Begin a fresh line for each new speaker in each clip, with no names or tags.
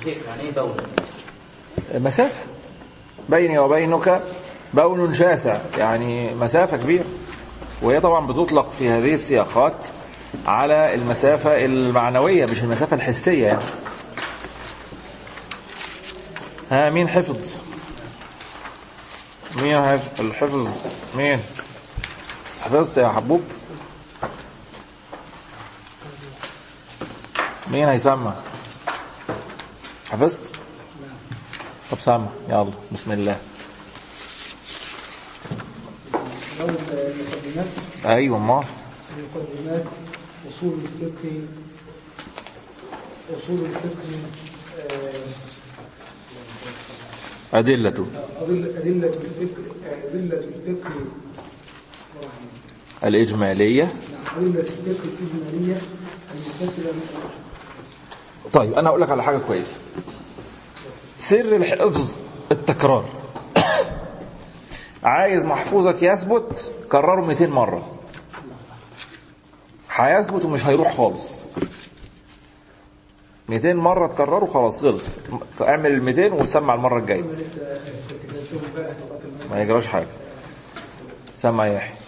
يعني ايه بون
مسافة بيني وبينك بون شاسع يعني مسافة كبيرة وهي طبعا بتطلق في هذه السياقات على المسافة المعنوية مش المسافة الحسية يعني ها مين حفظ مين حفظ الحفظ مين حفظت يا حبوب مين هيسمع حفظت طب سمع يلا بسم الله
أول المقدمات
ايوه ما
المقدمات أصول الفقه أصول الفقه آه،
أدلة
أدلة أدلة الفقه أدلة الفقه
الإجمالية
نعم، أدلة الفقه الإجمالية المتصلة من
طيب أنا أقول لك على حاجة كويسة سر الحفظ التكرار عايز محفوظك يثبت كرره 200 مرة هيثبت ومش هيروح خالص 200 مرة تكرره خلاص خلص اعمل ال 200 وتسمع المرة الجاية
أنا لسه كنت كتبتهم بقى وقت المرة.
ما يجراش حاجة سمع يا يحيى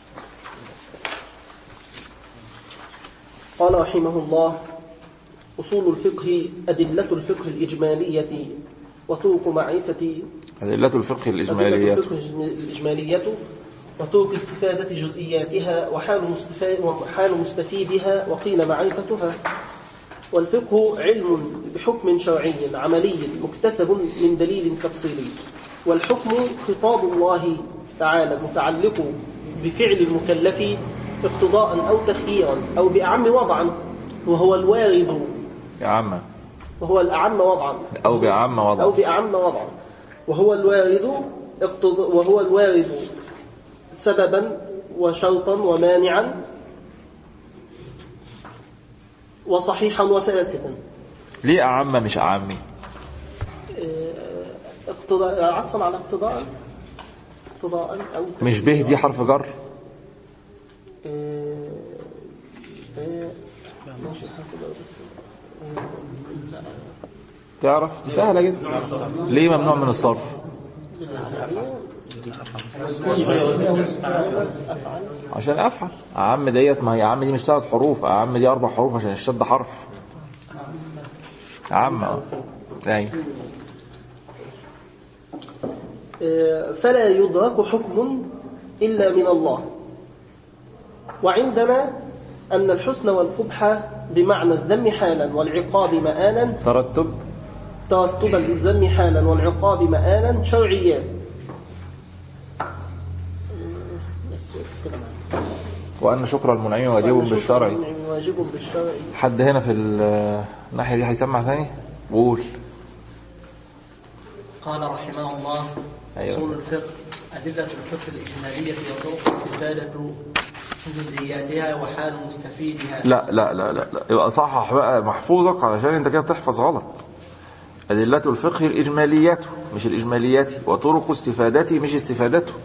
قال رحمه الله أصول الفقه أدلة الفقه الإجمالية وطرق معرفة
أدلة الفقه
أدلة
الإجمالية
الفقه الإجمالية وطرق استفادة جزئياتها وحال, مستفا- وحال مستفيدها وقيل معرفتها والفقه علم بحكم شرعي عملي مكتسب من دليل تفصيلي والحكم خطاب الله تعالى متعلق بفعل المكلف اقتضاء أو تخييرا أو بأعم وضعا وهو الوارد
يا عم
وهو الأعم وضعا
أو بعم
أو
وضع
بأعم وضعا وهو الوارد اقتض... وهو الوارد سببا وشرطا ومانعا وصحيحا وفاسدا
ليه أعم مش أعمي
اقتضاء عطفا على اقتضاء اقتضاء أو
مش به دي حرف جر
آه، آه، ماشي الحمد لله بس آه، لا.
تعرف دي سهلة جدا ليه ممنوع من الصرف عشان أفعل أعم ديت ما هي أعم دي مش ثلاث حروف أعم دي أربع حروف عشان الشد حرف أعم أه. أيوة
فلا يدرك حكم إلا من الله وعندنا أن الحسن والقبح بمعنى الذم حالا والعقاب مآلا
ترتب
ترتب الذم حالا والعقاب مآلا شرعيان بس كده معايا.
وأن شكر المنعم واجب
وأن شكر
بالشرع
المنعم واجب بالشرع
حد هنا في ال- الناحية دي هيسمع ثاني قول
قال رحمه الله
أيوة.
أصول الفقه أدلة الفقه الإجمالية وطرق استفادة جزئياتها وحال مستفيدها
لا لا لا لا, لا. يبقى صحح بقى محفوظك علشان انت كده بتحفظ غلط أدلة الفقه الإجماليات مش الإجماليات وطرق استفادته مش استفادته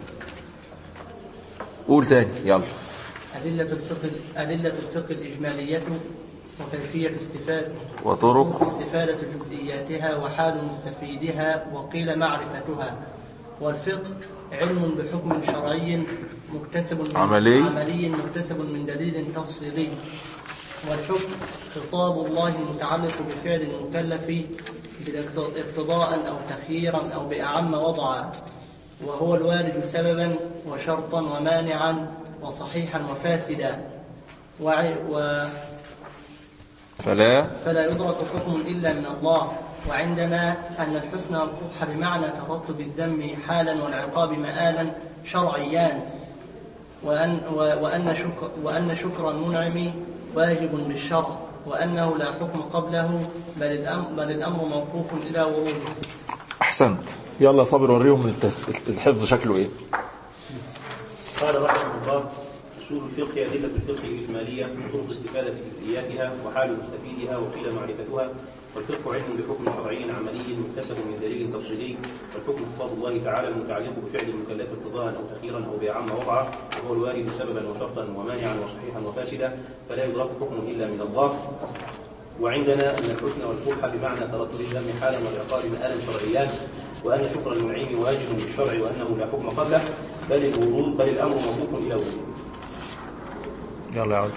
قول تاني يلا
أدلة الفقه أدلة الفقه الإجمالية وكيفية استفادة
وطرق
استفادة جزئياتها وحال مستفيدها وقيل معرفتها والفقه علم بحكم شرعي مكتسب من
عملي.
عملي مكتسب من دليل تفصيلي والحكم خطاب الله المتعلق بفعل المكلف بالاقت- اقتضاء أو تخييرا أو بأعم وضعا وهو الوارد سببا وشرطا ومانعا وصحيحا وفاسدا وع- و
فلا
فلا يدرك حكم إلا من الله وعندنا أن الحسن والقبح بمعنى ترتب الذم حالا والعقاب مآلا شرعيان وأن, و- وأن, شكر وأن شكر المنعم واجب بالشرع وأنه لا حكم قبله بل الأمر, بل الأمر موقوف إلى وروده
أحسنت يلا صبر وريهم التس... الحفظ شكله إيه
قال رحمه الله أصول الفقه أدلة الفقه الإجمالية وطرق استفادة جزئياتها وحال مستفيدها وقيل معرفتها والفقه علم بحكم شرعي عملي مكتسب من دليل تفصيلي والحكم خطاب الله تعالى المتعلق بفعل المكلف اقتضاء أو تخييرا أو بأعم وضعا وهو الوارد سببا وشرطا ومانعا وصحيحا وفاسدا فلا يدرك حكم إلا من الله وعندنا أن الحسن والقبح بمعنى ترتب الذم حالا والعقاب مآلا شرعيان وأن شكر المنعم واجب بالشرع وأنه لا حكم قبله بل الورود بل الأمر موقوف إلى وجود
يلا يا عود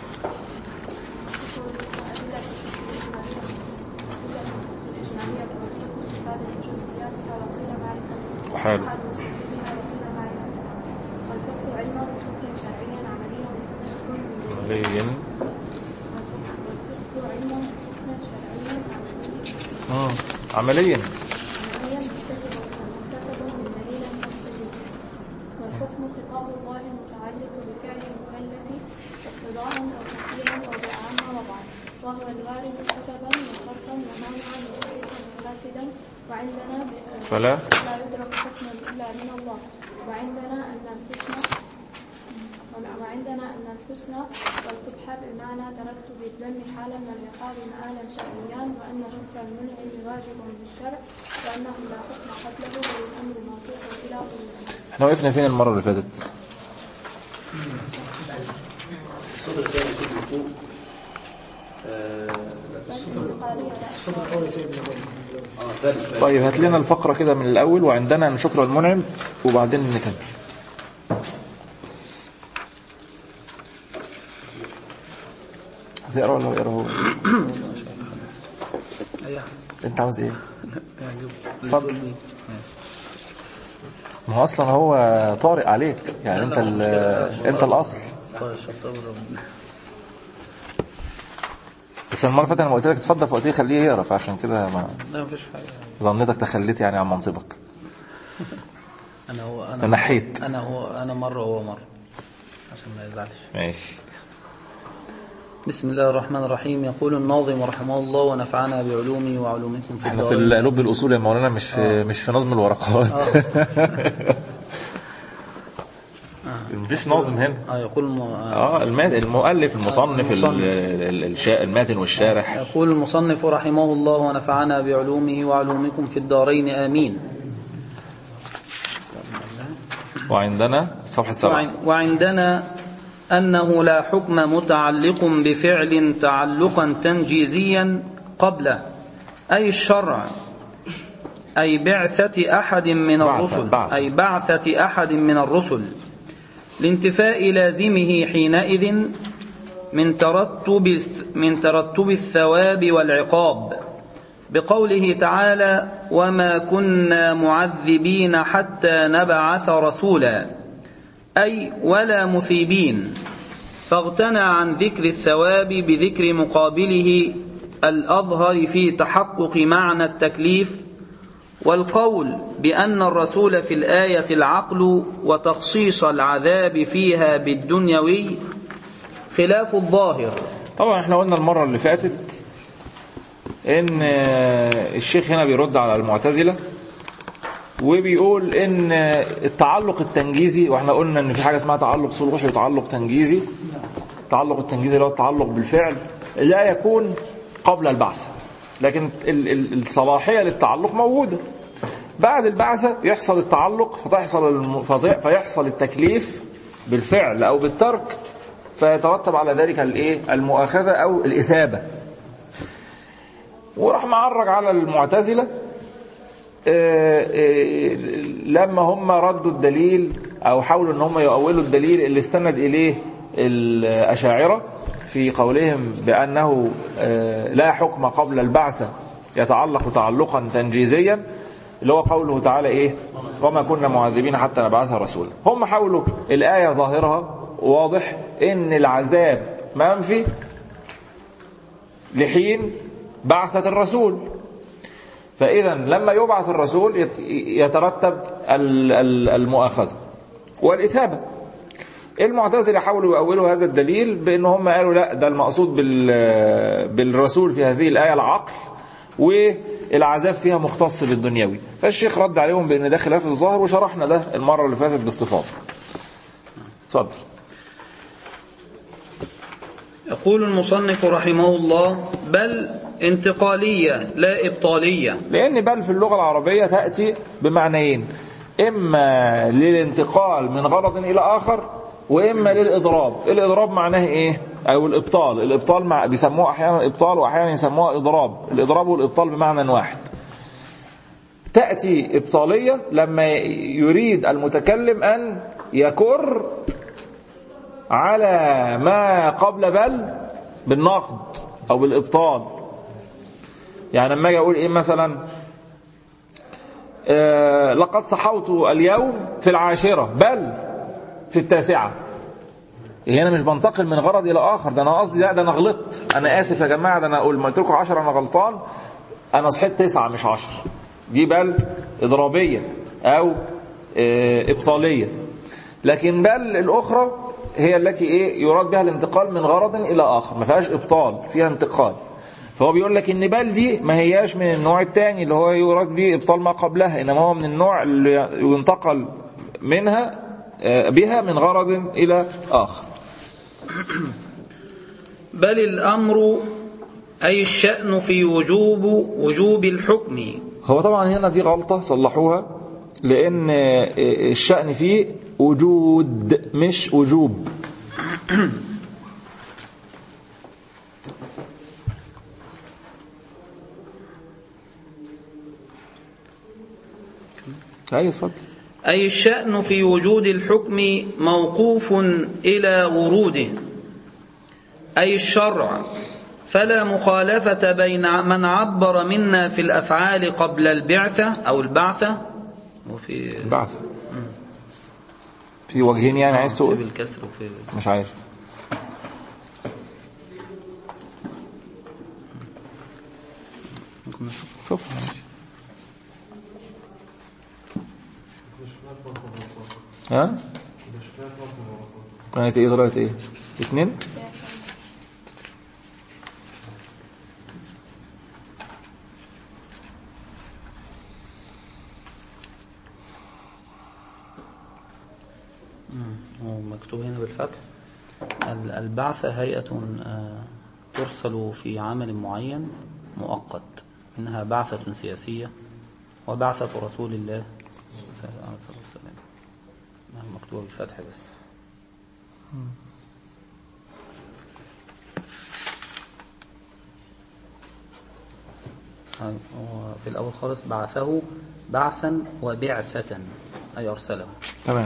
وحاله
والفقه علم حكم شرعيا عمليا مكتسب من
عمليا
والفقه علم حكم شرعيا عمليا
مم. عمليا
عمليا مكتسب مكتسب من دليل تفصيلي والحكم خطاب الله متعلق بفعل المكلف اقتضاء او تقديرا او بأعم وضعا وهو الوارد سببا وشرطا ومانعا وصحيحا وفاسدا وعندنا ب-
فلا
لا يدرك حكم إلا من الله وعندنا أن الحسن وعندنا أن الحسن والقبح بمعنى ترتب الذم حالا والعقاب مآلا شرعيان وأن شكر المنعم واجب بالشرع وأنه لا حكم قبله بل الأمر موقوف إلى غيره.
احنا وقفنا فين المرة اللي فاتت
الصدر الثاني في الوقوف آه
الانتقالية لا
الصدر الأول يا سيدنا
آه، ثالث
طيب هات لنا الفقرة كده من الأول وعندنا أن شكر المنعم وبعدين نكمل هتقرا ولا يقرا هو؟ انت عاوز ايه؟ اتفضل ما هو اصلا هو طارئ عليك يعني انت ال- انت الاصل بس المره اللي فاتت انا لما قلت لك اتفضل فقلت لي خليه يقرا فعشان كده ما
لا مفيش حاجة
ظنيتك تخليت يعني عن منصبك
أنا هو أنا
تنحيت
أنا هو أنا مرة وهو مرة عشان ما يزعلش
ماشي
بسم الله الرحمن الرحيم يقول الناظم رحمه الله ونفعنا بعلومه وعلومكم في
احنا في
الدارين.
لب الاصول يا مولانا مش في مش في نظم الورقات مفيش ناظم هنا
آه يقول م... آه
اه المات- المؤلف المصنف ال-
المصنف.
ال- الشا- الماتن والشارح
يقول المصنف رحمه الله ونفعنا بعلومه وعلومكم في الدارين آمين
وعندنا صفحة سبعة
وعن- وعندنا أنه لا حكم متعلق بفعل تعلقا تنجيزيا قبله أي الشرع أي بعثة أحد من
بعثة-
الرسل
بعثة.
أي بعثة أحد من الرسل لانتفاء لازمه حينئذ من ترتب من ترتب الثواب والعقاب بقوله تعالى وما كنا معذبين حتى نبعث رسولا أي ولا مثيبين فاغتنى عن ذكر الثواب بذكر مقابله الأظهر في تحقق معنى التكليف والقول بأن الرسول في الآية العقل وتخصيص العذاب فيها بالدنيوي خلاف الظاهر
طبعا احنا قلنا المرة اللي فاتت ان آه، الشيخ هنا بيرد على المعتزلة وبيقول ان آه، التعلق التنجيزي واحنا قلنا ان في حاجة اسمها تعلق صلوحي وتعلق تنجيزي التعلق التنجيزي اللي هو التعلق بالفعل لا يكون قبل البعث لكن ال- ال- الصلاحية للتعلق موجودة بعد البعثة يحصل التعلق فتحصل الم... فضي- فيحصل التكليف بالفعل أو بالترك فيترتب على ذلك الايه المؤاخذة أو الإثابة وراح معرج على المعتزلة آه، آه، لما هم ردوا الدليل أو حاولوا أن هم يؤولوا الدليل اللي استند إليه الأشاعرة في قولهم بأنه آه، لا حكم قبل البعثة يتعلق تعلقا تنجيزيا اللي هو قوله تعالى إيه وما كنا معذبين حتى نبعث رسولا هم حاولوا الآية ظاهرها واضح إن العذاب منفي لحين بعثة الرسول فإذا لما يبعث الرسول يت- يترتب ال- ال- المؤاخذة والإثابة المعتزلة حاولوا يؤولوا هذا الدليل بأن هم قالوا لا ده المقصود بال- بالرسول في هذه الآية العقل والعذاب فيها مختص بالدنيوي فالشيخ رد عليهم بأن ده خلاف الظاهر وشرحنا ده المرة اللي فاتت باستفاضة اتفضل
يقول المصنف رحمه الله بل انتقالية لا إبطالية
لأن بل في اللغة العربية تأتي بمعنيين إما للانتقال من غرض إلى آخر واما للاضراب الاضراب معناه ايه او الابطال الابطال مع بيسموه احيانا ابطال واحيانا يسموها اضراب الاضراب والابطال بمعنى واحد تأتي إبطالية لما يريد المتكلم أن يكر على ما قبل بل بالنقد أو بالإبطال يعني لما أجي أقول إيه مثلا آه لقد صحوت اليوم في العاشرة بل في التاسعة هنا مش بنتقل من غرض إلى آخر ده أنا قصدي لا ده أنا غلطت أنا آسف يا جماعة ده أنا أقول ما قلت لكم 10 أنا غلطان أنا صحيت تسعة مش 10 دي بل إضرابية أو آه، إبطالية لكن بل الأخرى هي التي إيه يراد بها الانتقال من غرض إلى آخر ما فيهاش إبطال فيها انتقال فهو بيقول لك إن بل دي ما هياش من النوع الثاني اللي هو يراد به إبطال ما قبلها إنما هو من النوع اللي ينتقل منها آه، بها من غرض إلى آخر
بل الأمر أي الشأن في وجوب وجوب الحكم
هو طبعا هنا دي غلطة صلحوها لأن الشأن فيه وجود مش وجوب أي اتفضل
أي الشأن في وجود الحكم موقوف إلى وروده أي الشرع فلا مخالفة بين من عبر منا في الأفعال قبل البعثة أو البعثة وفي
بعث في وجهين يعني عايز
في
تقول
بالكسر وفي
مش عارف
ممكن نشوف
شوف ماشي ها كانت ايه طلعت ايه اتنين
هو مكتوب هنا بالفتح ال- البعثة هيئة آه، ترسل في عمل معين مؤقت منها بعثة سياسية وبعثة رسول الله صلى الله عليه وسلم نعم، مكتوبة بالفتح بس هاي، هو في الأول خالص بعثه بعثا وبعثة أي أرسله
تمام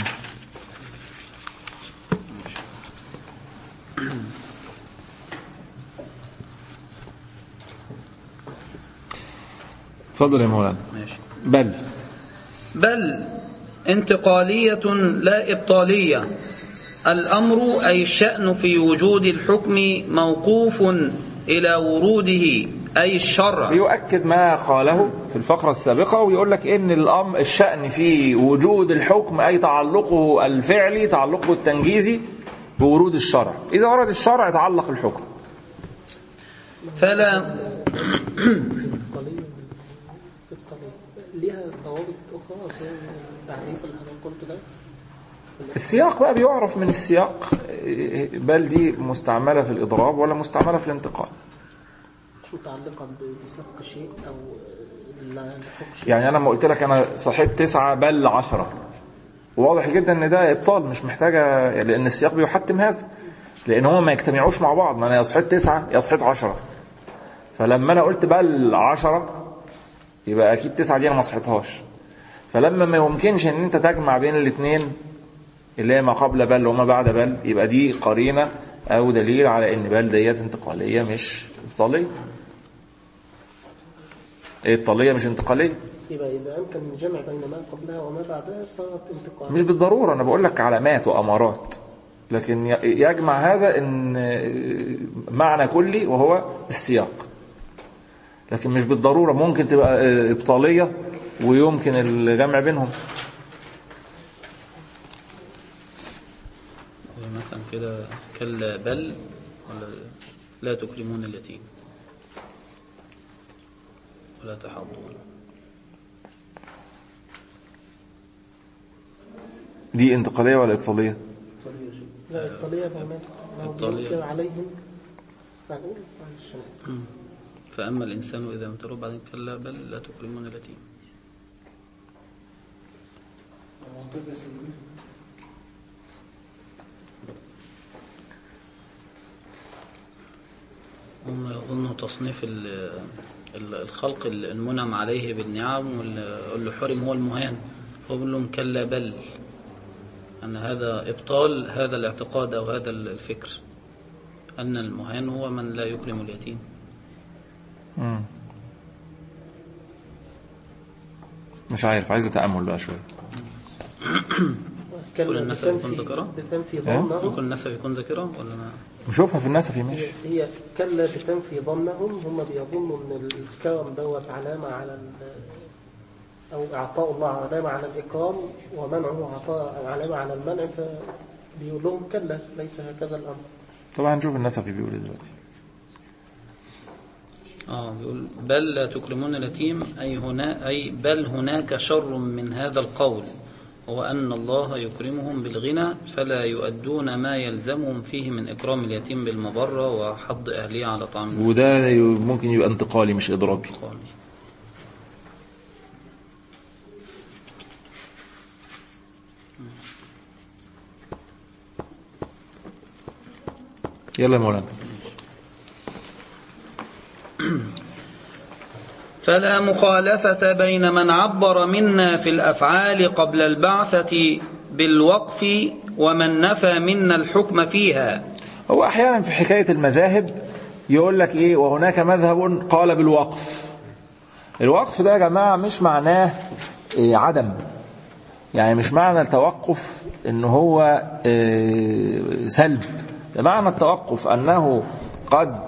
اتفضل يا مولانا
ماشي
بل
بل انتقالية لا إبطالية الأمر أي الشأن في وجود الحكم موقوف إلى وروده أي الشرع
بيؤكد ما قاله في الفقرة السابقة ويقول لك إن الأمر الشأن في وجود الحكم أي تعلقه الفعلي تعلقه التنجيزي بورود الشرع إذا ورد الشرع يتعلق الحكم
فلا
إبطالية إبطالية ليها ضوابط أخرى غير التعريف اللي حضرتك قلته ده
السياق بقى بيعرف من السياق بل دي مستعملة في الإضراب ولا مستعملة في الانتقال
مش متعلقة ب- بسبق شيء أو لا حكم شيء
يعني أنا لما قلت لك أنا صحيت تسعة بل عشرة واضح جدا إن ده إبطال مش محتاجة لأن السياق بيحتم هذا لأن هما ما يجتمعوش مع بعض ما أنا يا صحيت تسعة يا صحيت عشرة فلما أنا قلت بل عشرة يبقى أكيد تسعة دي أنا ما صحيتهاش فلما ما يمكنش إن أنت تجمع بين الاثنين اللي هي ما قبل بل وما بعد بل يبقى دي قرينة أو دليل على إن بل ديت انتقالية مش إبطالية إبطالية مش انتقالية
يبقى إذا أمكن الجمع بين ما قبلها وما بعدها صارت انتقال
مش بالضرورة أنا بقول لك علامات وأمارات لكن ي- يجمع هذا إن معنى كلي وهو السياق لكن مش بالضرورة ممكن تبقى إبطالية ويمكن الجمع بينهم
مثلا كده كلا بل ولا لا تكرمون اليتيم ولا تحاضون
دي انتقالية ولا إبطالية
لا إبطالية فهمت لو
إبطالية.
ينكر عليهم بعدين معلش أنا آسف.
فأما الإنسان إذا امتلوا بعدين كلا بل لا تكرمون اليتيم هم يظنوا تصنيف ال- ال- الخلق المنعم عليه بالنعم واللي حرم هو المهان هو بيقول لهم كلا بل أن هذا إبطال هذا الاعتقاد أو هذا الفكر أن المهان هو من لا يكرم اليتيم
مم. مش عارف عايز اتامل بقى شويه
كان
كل الناس
بتنفي-
يكون ذكرها؟
بتنفي
إيه؟
ظنهم
ممكن الناس يكون ذاكرة ولا ما
نشوفها في النسفي ماشي
هي كلا بتنفي ظنهم هم بيظنوا ان الكرم دوت علامه على ال- او اعطاء الله علامه على الاكرام ومنعه عطاء علامه على المنع فبيقول لهم كلا ليس هكذا الامر
طبعا هنشوف النسفي بيقول ايه دلوقتي
اه بيقول بل لا تكرمون اليتيم أي هنا أي بل هناك شر من هذا القول هو أن الله يكرمهم بالغنى فلا يؤدون ما يلزمهم فيه من إكرام اليتيم بالمبرة وحض أهليه على طعام المسكين.
وده ي- ممكن يبقى انتقالي مش اضرابي يلا يا مولانا
فلا مخالفة بين من عبر منا في الأفعال قبل البعثة بالوقف ومن نفى منا الحكم فيها
هو احيانا في حكايه المذاهب يقول لك ايه وهناك مذهب قال بالوقف الوقف ده يا جماعه مش معناه إيه عدم يعني مش معنى التوقف ان هو إيه سلب ده معنى التوقف انه قد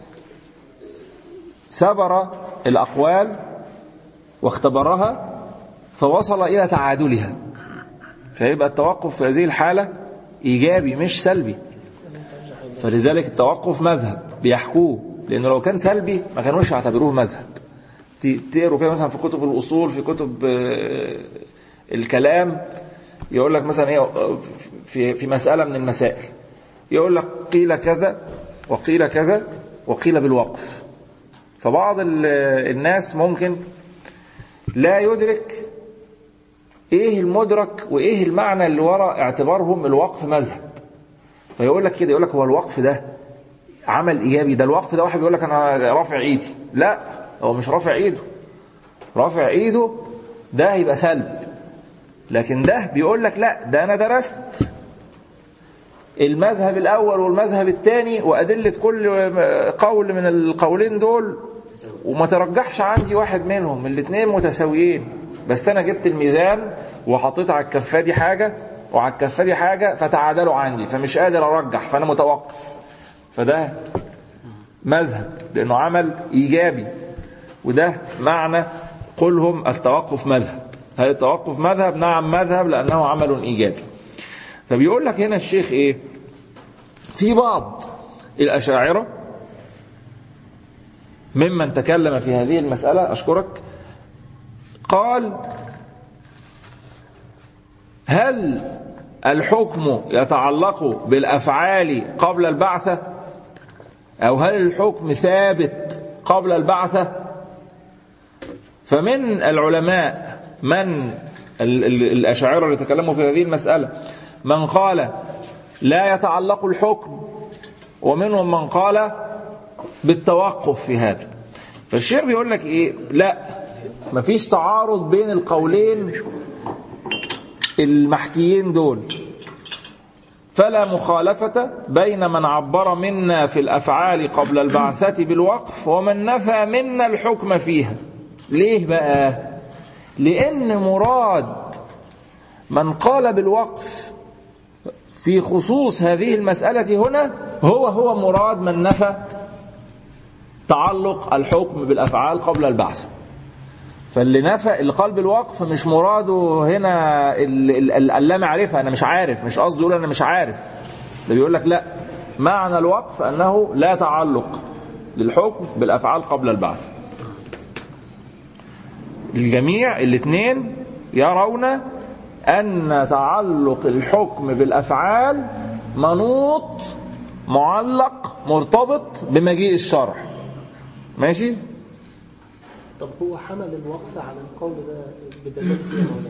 سبر الاقوال واختبرها فوصل الى تعادلها فيبقى التوقف في هذه الحاله ايجابي مش سلبي فلذلك التوقف مذهب بيحكوه لانه لو كان سلبي ما كانوش يعتبروه مذهب ت- تقروا كده مثلا في كتب الاصول في كتب آه، الكلام يقول لك مثلا ايه آه، في في مساله من المسائل يقول لك قيل كذا وقيل كذا وقيل بالوقف فبعض ال- الناس ممكن لا يدرك ايه المدرك وايه المعنى اللي وراء اعتبارهم الوقف مذهب فيقول لك كده يقول لك هو الوقف ده عمل ايجابي ده الوقف ده واحد بيقول لك انا رافع ايدي لا هو مش رافع ايده رافع ايده ده هيبقى سلب لكن ده بيقول لك لا ده انا درست المذهب الاول والمذهب الثاني وادله كل قول من القولين دول وما ترجحش عندي واحد منهم الاثنين متساويين بس انا جبت الميزان وحطيت على الكفه دي حاجه وعلى الكفه دي حاجه فتعادلوا عندي فمش قادر ارجح فانا متوقف فده مذهب لانه عمل ايجابي وده معنى قولهم التوقف مذهب هل التوقف مذهب نعم مذهب لانه عمل ايجابي فبيقول لك هنا الشيخ ايه في بعض الاشاعره ممن تكلم في هذه المساله اشكرك قال هل الحكم يتعلق بالافعال قبل البعثه او هل الحكم ثابت قبل البعثه فمن العلماء من ال- ال- الاشاعره اللي تكلموا في هذه المساله من قال لا يتعلق الحكم ومنهم من قال بالتوقف في هذا فالشيخ بيقول لك ايه لا مفيش تعارض بين القولين المحكيين دول فلا مخالفة بين من عبر منا في الأفعال قبل البعثة بالوقف ومن نفى منا الحكم فيها ليه بقى لأن مراد من قال بالوقف في خصوص هذه المسألة هنا هو هو مراد من نفى تعلق الحكم بالأفعال قبل البعث فاللي نفى اللي قال بالوقف مش مراده هنا ال- ال- ال- اللا معرفة أنا مش عارف مش قصده يقول أنا مش عارف ده بيقول لك لا معنى الوقف أنه لا تعلق للحكم بالأفعال قبل البعث الجميع الاثنين يرون أن تعلق الحكم بالأفعال منوط معلق مرتبط بمجيء الشرع ماشي
طب هو حمل الوقف على القول ده بدلالة ايه يا مولانا؟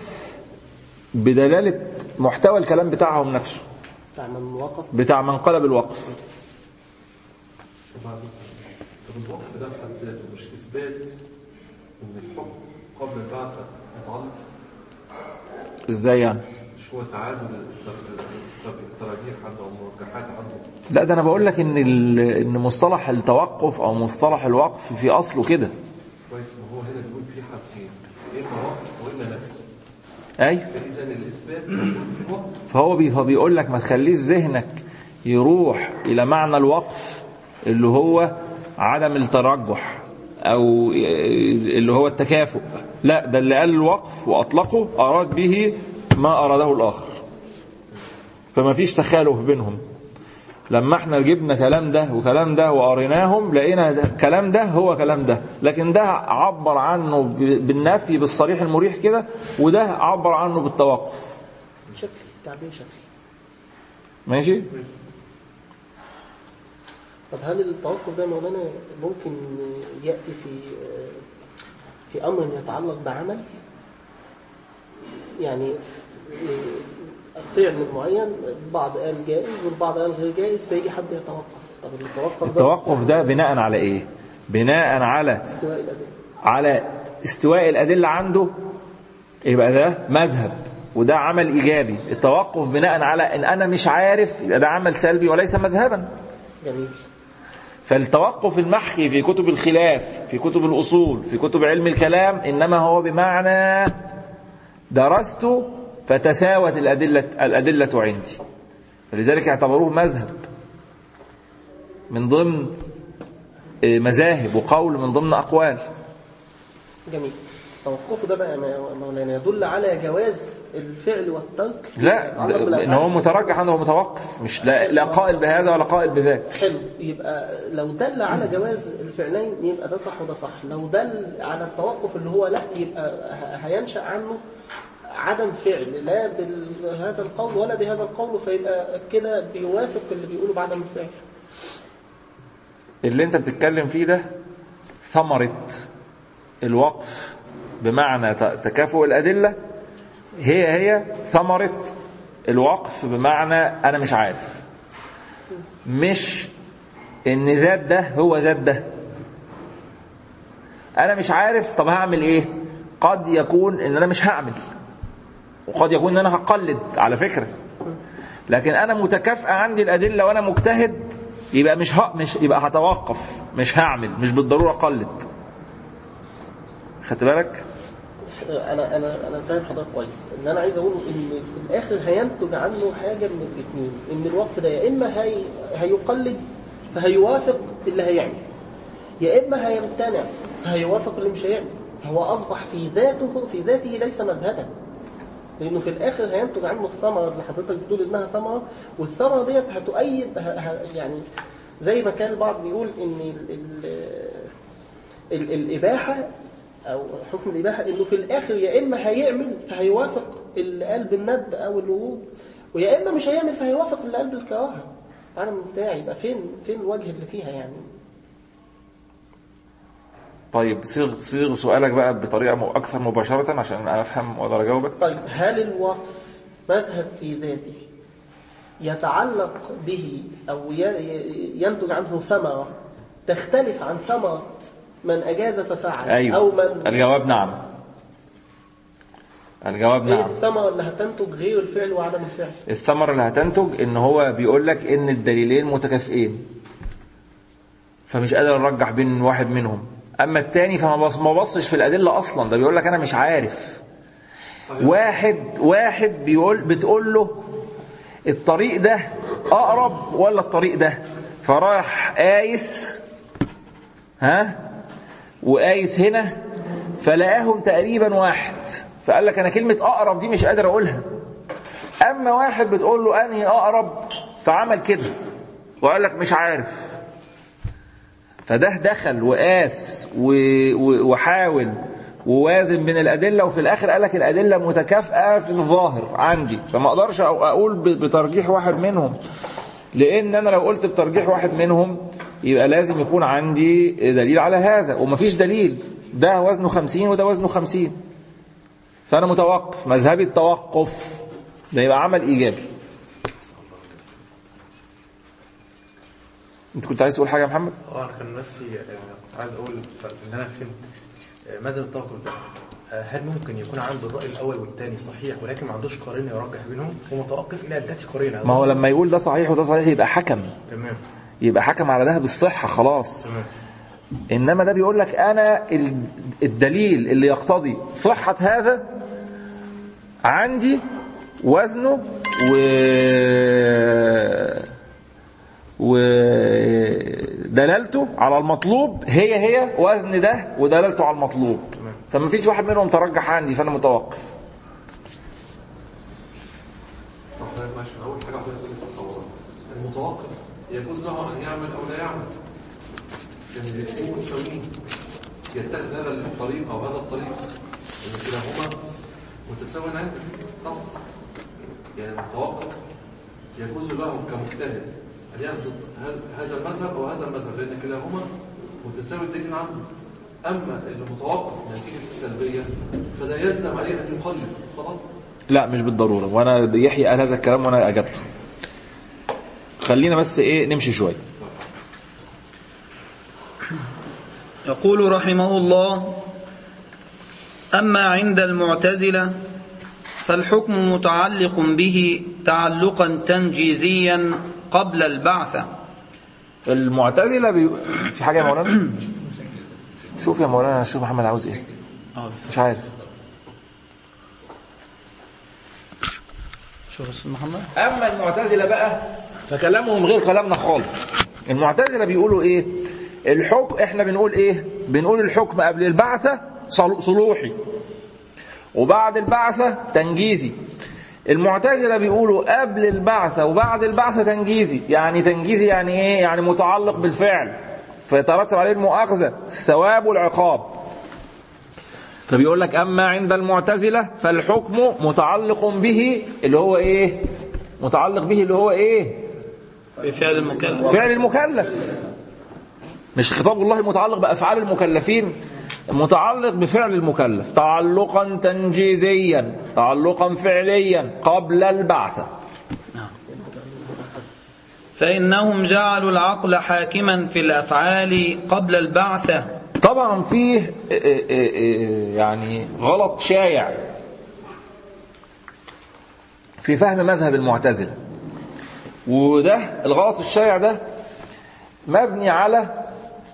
بدلالة محتوى الكلام بتاعهم نفسه
بتاع من وقف
بتاع من قلب الوقف
وبعدين طب الوقف ده في حد ذاته مش إثبات إن الحكم قبل البعثة متعلق
ازاي يعني
مش هو تعادل التراجيح عنده أو مرجحات عنده
لا ده انا بقول لك ان ال- ان مصطلح التوقف او مصطلح الوقف في اصله كده
كويس ما هو هنا بيقول في حاجتين إما وقف وإما نفي
ايوه
فإذا الإثبات موجود في الوقف
فهو بي فبيقول لك ما تخليش ذهنك يروح الى معنى الوقف اللي هو عدم الترجح او اللي هو التكافؤ لا ده اللي قال الوقف واطلقه اراد به ما اراده الاخر فما فيش تخالف بينهم لما احنا جبنا كلام ده وكلام ده وقريناهم لقينا ده كلام ده هو كلام ده لكن ده عبر عنه ب- بالنفي بالصريح المريح كده وده عبر عنه بالتوقف
شكلي تعبير شكلي
ماشي
طب هل التوقف ده مولانا ممكن يأتي في في أمر يتعلق بعمل يعني فعل معين البعض قال جائز والبعض قال غير جائز فيجي حد يتوقف طب التوقف ده
التوقف ده بناء على ايه بناء على
استواء الأدلة
على استواء الأدلة عنده يبقى ده مذهب وده عمل إيجابي التوقف بناء على أن أنا مش عارف يبقى ده عمل سلبي وليس مذهبا
جميل
فالتوقف المحكي في كتب الخلاف في كتب الأصول في كتب علم الكلام إنما هو بمعنى درست فتساوت الأدلة, الأدلة عندي فلذلك اعتبروه مذهب من ضمن آه، مذاهب وقول من ضمن أقوال
جميل توقفه ده بقى يا مولانا يدل على جواز الفعل والترك
لا
يتعلق
ده-
بالأفعال.
ان هو مترجح عنه هو متوقف مش لا, لا قائل بهذا ولا قائل بذاك
حلو يبقى لو دل على جواز الفعلين يبقى ده صح وده صح لو دل على التوقف اللي هو لا يبقى ه- هينشأ عنه عدم فعل لا بهذا القول ولا بهذا القول فيبقى كده بيوافق اللي بيقولوا بعدم الفعل
اللي انت بتتكلم فيه ده ثمرة الوقف بمعنى ت- تكافؤ الأدلة هي هي ثمرة الوقف بمعنى أنا مش عارف مش إن ذات ده هو ذات ده أنا مش عارف طب هعمل إيه قد يكون إن أنا مش هعمل وقد يكون إن أنا هقلد على فكرة لكن انا متكافئه عندي الادله وانا مجتهد يبقى مش ه... مش يبقى هتوقف مش هعمل مش بالضروره اقلد خدت بالك
انا انا انا فاهم حضرتك كويس ان انا عايز اقول ان في الاخر هينتج عنه حاجه من الاثنين ان الوقت ده يا اما هي هيقلد فهيوافق اللي هيعمل يا اما هيمتنع فهيوافق اللي مش هيعمل فهو اصبح في ذاته في ذاته ليس مذهبا لانه في الاخر هينتج عنه الثمره اللي حضرتك بتقول انها ثمره والثمره ديت هتؤيد ه- ه- يعني زي ما كان البعض بيقول ان ال ال ال الاباحه او حكم الاباحه انه في الاخر يا اما هيعمل فهيوافق اللي قال بالندب او الوجوب ويا اما مش هيعمل فهيوافق اللي قال بالكراهه عدم بتاعي يبقى فين فين الوجه اللي فيها يعني
طيب صيغ صيغ سؤالك بقى بطريقه م- اكثر مباشره عشان انا افهم واقدر اجاوبك
طيب هل الوقف مذهب في ذاته يتعلق به أو ي- ي- ينتج عنه ثمرة تختلف عن ثمرة من أجاز ففعل
ايوه
أو من
الجواب نعم الجواب
إيه
نعم
الثمرة اللي هتنتج غير الفعل وعدم الفعل
الثمرة اللي هتنتج ان هو بيقول لك ان الدليلين متكافئين فمش قادر ارجح بين واحد منهم اما التاني فما بص ما بصش في الادله اصلا ده بيقول لك انا مش عارف واحد واحد بيقول بتقول له الطريق ده اقرب ولا الطريق ده فراح قايس ها وقايس هنا فلقاهم تقريبا واحد فقال لك انا كلمه اقرب دي مش قادر اقولها اما واحد بتقول له انهي اقرب فعمل كده وقال لك مش عارف فده دخل وقاس و- و- وحاول ووازن بين الادله وفي الاخر قال لك الادله متكافئه في الظاهر عندي فما اقدرش أ- اقول ب- بترجيح واحد منهم لان انا لو قلت بترجيح واحد منهم يبقى لازم يكون عندي دليل على هذا ومفيش دليل ده وزنه خمسين وده وزنه خمسين فأنا متوقف مذهبي التوقف ده يبقى عمل إيجابي انت كنت عايز تقول حاجه يا محمد
اه انا كان نفسي آه، عايز اقول ان انا فهمت آه، ماذا التوقف ده آه، هل ممكن يكون عنده الرأي الأول والثاني صحيح ولكن ما عندوش قرينة يرجح بينهم ومتوقف إلى أن تأتي قرينة
ما هو لما يقول ده صحيح وده صحيح يبقى حكم
تمام
يبقى حكم على ده بالصحه خلاص
تمام
انما ده بيقول لك انا ال- الدليل اللي يقتضي صحه هذا عندي وزنه و ودلالته على المطلوب هي هي وزن ده ودلالته على المطلوب فما فيش واحد منهم ترجح عندي فانا متوقف
طب طيب ماشي اول حاجه حضرتك تقول لسه التوراه المتوقف يجوز له ان يعمل او لا يعمل يعني الاثنين متساويين يتخذ هذا الطريق او هذا الطريق ان كلاهما متساوي عنده صح يعني المتوقف يجوز له كمجتهد ان ياخذ هذا المذهب او هذا المذهب لان كلاهما متساوي الدين عنده اما المتوقف نتيجه السلبيه فده يلزم عليه ان يقلد خلاص
لا مش بالضروره وانا يحيى قال هذا الكلام وانا اجبته خلينا بس ايه نمشي شويه
يقول رحمه الله أما عند المعتزلة فالحكم متعلق به تعلقا تنجيزيا قبل البعثة
المعتزله بي... في حاجه يا مولانا شوف يا مولانا الشيخ محمد عاوز ايه مش عارف
شوف أستاذ محمد
اما المعتزله بقى فكلامهم غير كلامنا خالص المعتزله بيقولوا ايه الحكم احنا بنقول ايه بنقول الحكم قبل البعثه صل- صلوحي وبعد البعثه تنجيزي المعتزله بيقولوا قبل البعثه وبعد البعثه تنجيزي يعني تنجيزي يعني ايه يعني متعلق بالفعل فيترتب عليه المؤاخذه الثواب والعقاب فبيقول لك اما عند المعتزله فالحكم متعلق به اللي هو ايه متعلق به اللي هو ايه
بفعل المكلف
فعل المكلف مش خطاب الله متعلق بافعال المكلفين متعلق بفعل المكلف تعلقا تنجيزيا تعلقا فعليا قبل البعثه
فإنهم جعلوا العقل حاكما في الأفعال قبل البعثة
طبعا فيه اه، اه، اه، يعني غلط شايع في فهم مذهب المعتزله وده الغلط الشائع ده مبني على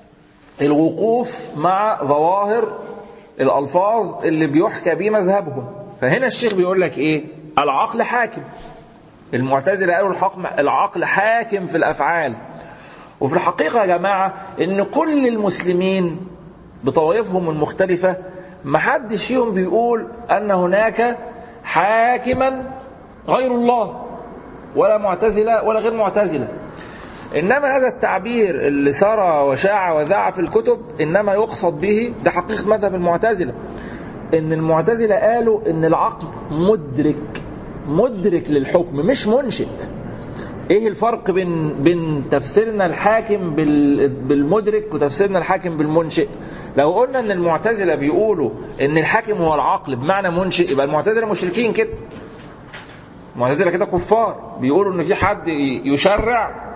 الوقوف مع ظواهر الألفاظ اللي بيحكى به مذهبهم فهنا الشيخ بيقول لك إيه العقل حاكم المعتزلة قالوا الحكم العقل حاكم في الأفعال وفي الحقيقة يا جماعة إن كل المسلمين بطوائفهم المختلفة محدش فيهم بيقول أن هناك حاكما غير الله ولا معتزلة ولا غير معتزلة إنما هذا التعبير اللي سرى وشاع وذاع في الكتب إنما يقصد به ده حقيقة مذهب المعتزلة إن المعتزلة قالوا إن العقل مدرك مدرك للحكم مش منشئ ايه الفرق بين بين تفسيرنا الحاكم بال- بالمدرك وتفسيرنا الحاكم بالمنشئ لو قلنا ان المعتزله بيقولوا ان الحاكم هو العقل بمعنى منشئ يبقى المعتزله مشركين كده المعتزله كده كفار بيقولوا ان في حد يشرع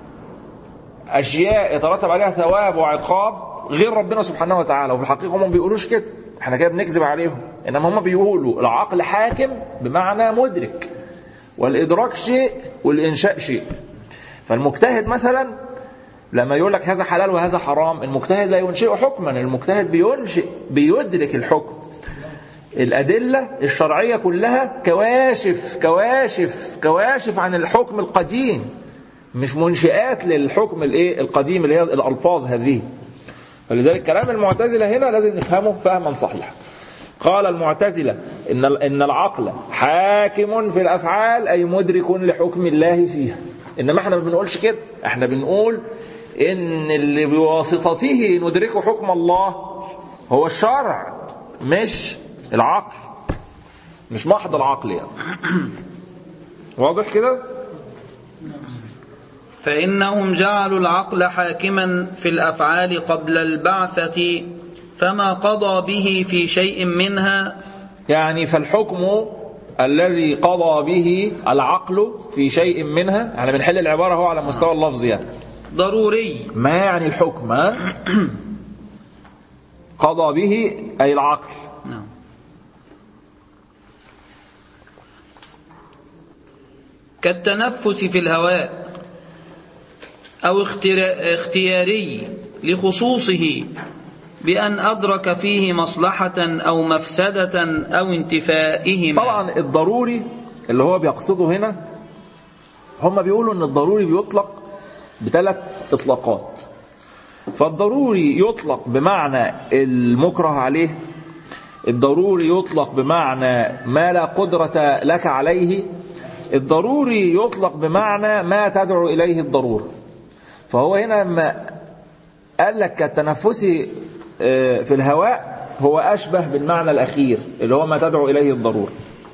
اشياء يترتب عليها ثواب وعقاب غير ربنا سبحانه وتعالى وفي الحقيقه هم ما بيقولوش كده احنا كده بنكذب عليهم انما هم بيقولوا العقل حاكم بمعنى مدرك والادراك شيء والانشاء شيء فالمجتهد مثلا لما يقول لك هذا حلال وهذا حرام المجتهد لا ينشئ حكما المجتهد بينشئ بيدرك الحكم الأدلة الشرعية كلها كواشف كواشف كواشف عن الحكم القديم مش منشئات للحكم الايه القديم اللي هي الألفاظ هذه فلذلك كلام المعتزلة هنا لازم نفهمه فهما صحيحا قال المعتزلة إن إن العقل حاكم في الأفعال أي مدرك لحكم الله فيها إنما احنا ما بنقولش كده احنا بنقول إن اللي بواسطته ندرك حكم الله هو الشرع مش العقل مش محض العقل يعني واضح كده
فإنهم جعلوا العقل حاكما في الأفعال قبل البعثة فما قضى به في شيء منها
يعني فالحكم الذي قضى به العقل في شيء منها احنا بنحل العبارة هو على مستوى اللفظ يعني
ضروري
ما يعني الحكم ها؟ قضى به أي العقل
نعم كالتنفس في الهواء أو اخترا- اختياري لخصوصه بأن أدرك فيه مصلحة أو مفسدة أو انتفائهما
طبعا الضروري اللي هو بيقصده هنا هم بيقولوا ان الضروري بيطلق بثلاث اطلاقات فالضروري يطلق بمعنى المكره عليه الضروري يطلق بمعنى ما لا قدرة لك عليه الضروري يطلق بمعنى ما تدعو إليه الضرورة فهو هنا لما قال لك كالتنفس آه، في الهواء هو أشبه بالمعنى الأخير اللي هو ما تدعو إليه الضرورة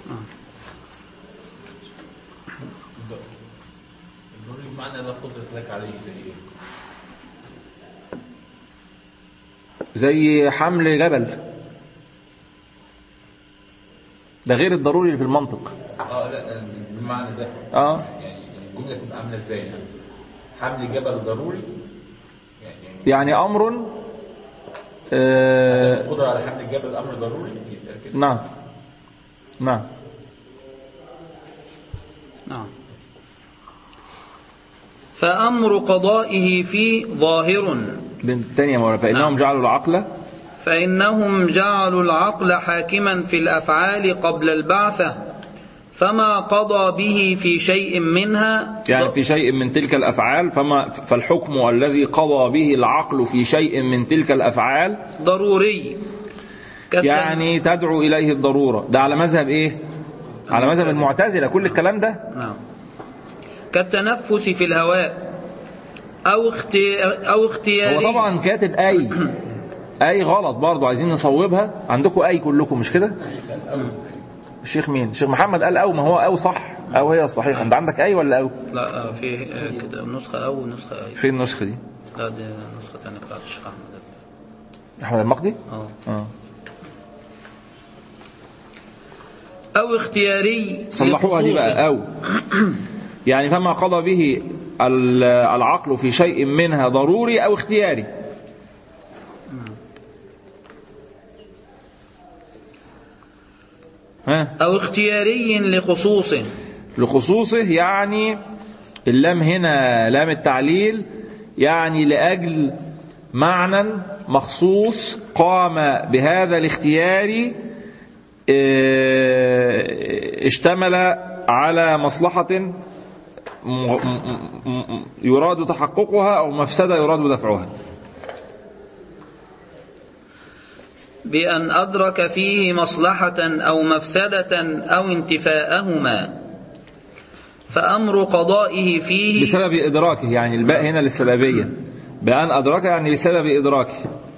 الضروري بمعنى لا قدرة لك عليه زي ايه؟
زي حمل جبل ده غير الضروري اللي في المنطق
اه لا بالمعنى ده
اه
يعني الجملة تبقى عاملة ازاي يعني؟ حمل جبل ضروري يعني
يعني امر آه
القدرة على حمل الجبل امر ضروري يبقى كده
نعم نعم
نعم فأمر قضائه فيه ظاهر
تانية مرة فإنهم جعلوا العقل
فإنهم جعلوا العقل حاكما في الأفعال قبل البعثة فما قضى به في شيء منها
يعني في شيء من تلك الأفعال فما فالحكم الذي قضى به العقل في شيء من تلك الأفعال
ضروري كالت-
يعني تدعو إليه الضرورة ده على مذهب إيه على مذهب المعتزلة كل الكلام ده
نعم كالتنفس في الهواء أو, اختي... أو اختياري
هو طبعا كاتب أي أي غلط برضو عايزين نصوبها عندكم أي كلكم مش كده الشيخ مين الشيخ محمد قال أو ما هو أو صح أو هي الصحيح أنت عندك أي ولا أو
لا آه، في آه، كده نسخة أو ونسخة أي
فين النسخة دي
لا دي نسخة تانية بتاعت الشيخ أحمد
أحمد المقدي
اه
اه
أو اختياري
صلحوها دي
لخصوصه.
بقى أو يعني فما قضى به ال- العقل في شيء منها ضروري أو اختياري ها
أو اختياري لخصوصه
لخصوصه يعني اللام هنا لام التعليل يعني لأجل معنى مخصوص قام بهذا الاختيار اه، اشتمل على مصلحة م- م- م- يراد تحققها أو مفسدة يراد دفعها
بأن أدرك فيه مصلحة أو مفسدة أو انتفاءهما فأمر قضائه فيه
بسبب إدراكه يعني الباء هنا للسببية بأن أدرك يعني بسبب إدراكه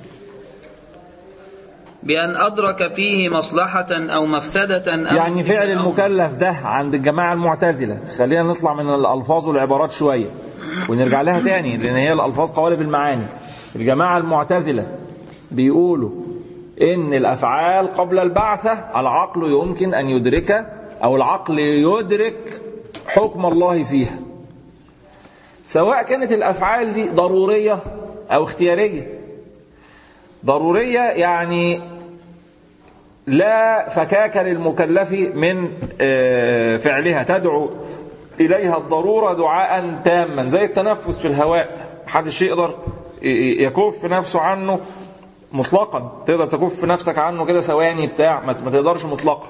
بأن أدرك فيه مصلحة أو مفسدة أو
يعني فعل
انتفاءهما.
المكلف ده عند الجماعة المعتزلة خلينا نطلع من الألفاظ والعبارات شوية ونرجع لها تاني لأن هي الألفاظ قوالب المعاني الجماعة المعتزلة بيقولوا إن الأفعال قبل البعثة العقل يمكن أن يدرك أو العقل يدرك حكم الله فيها سواء كانت الأفعال دي ضرورية أو اختيارية ضرورية يعني لا فكاك للمكلف من آه، فعلها تدعو إليها الضرورة دعاء تاما زي التنفس في الهواء محدش يقدر ي- ي- يكف نفسه عنه مطلقا تقدر تكف نفسك عنه كده ثواني بتاع ما ما تقدرش مطلقا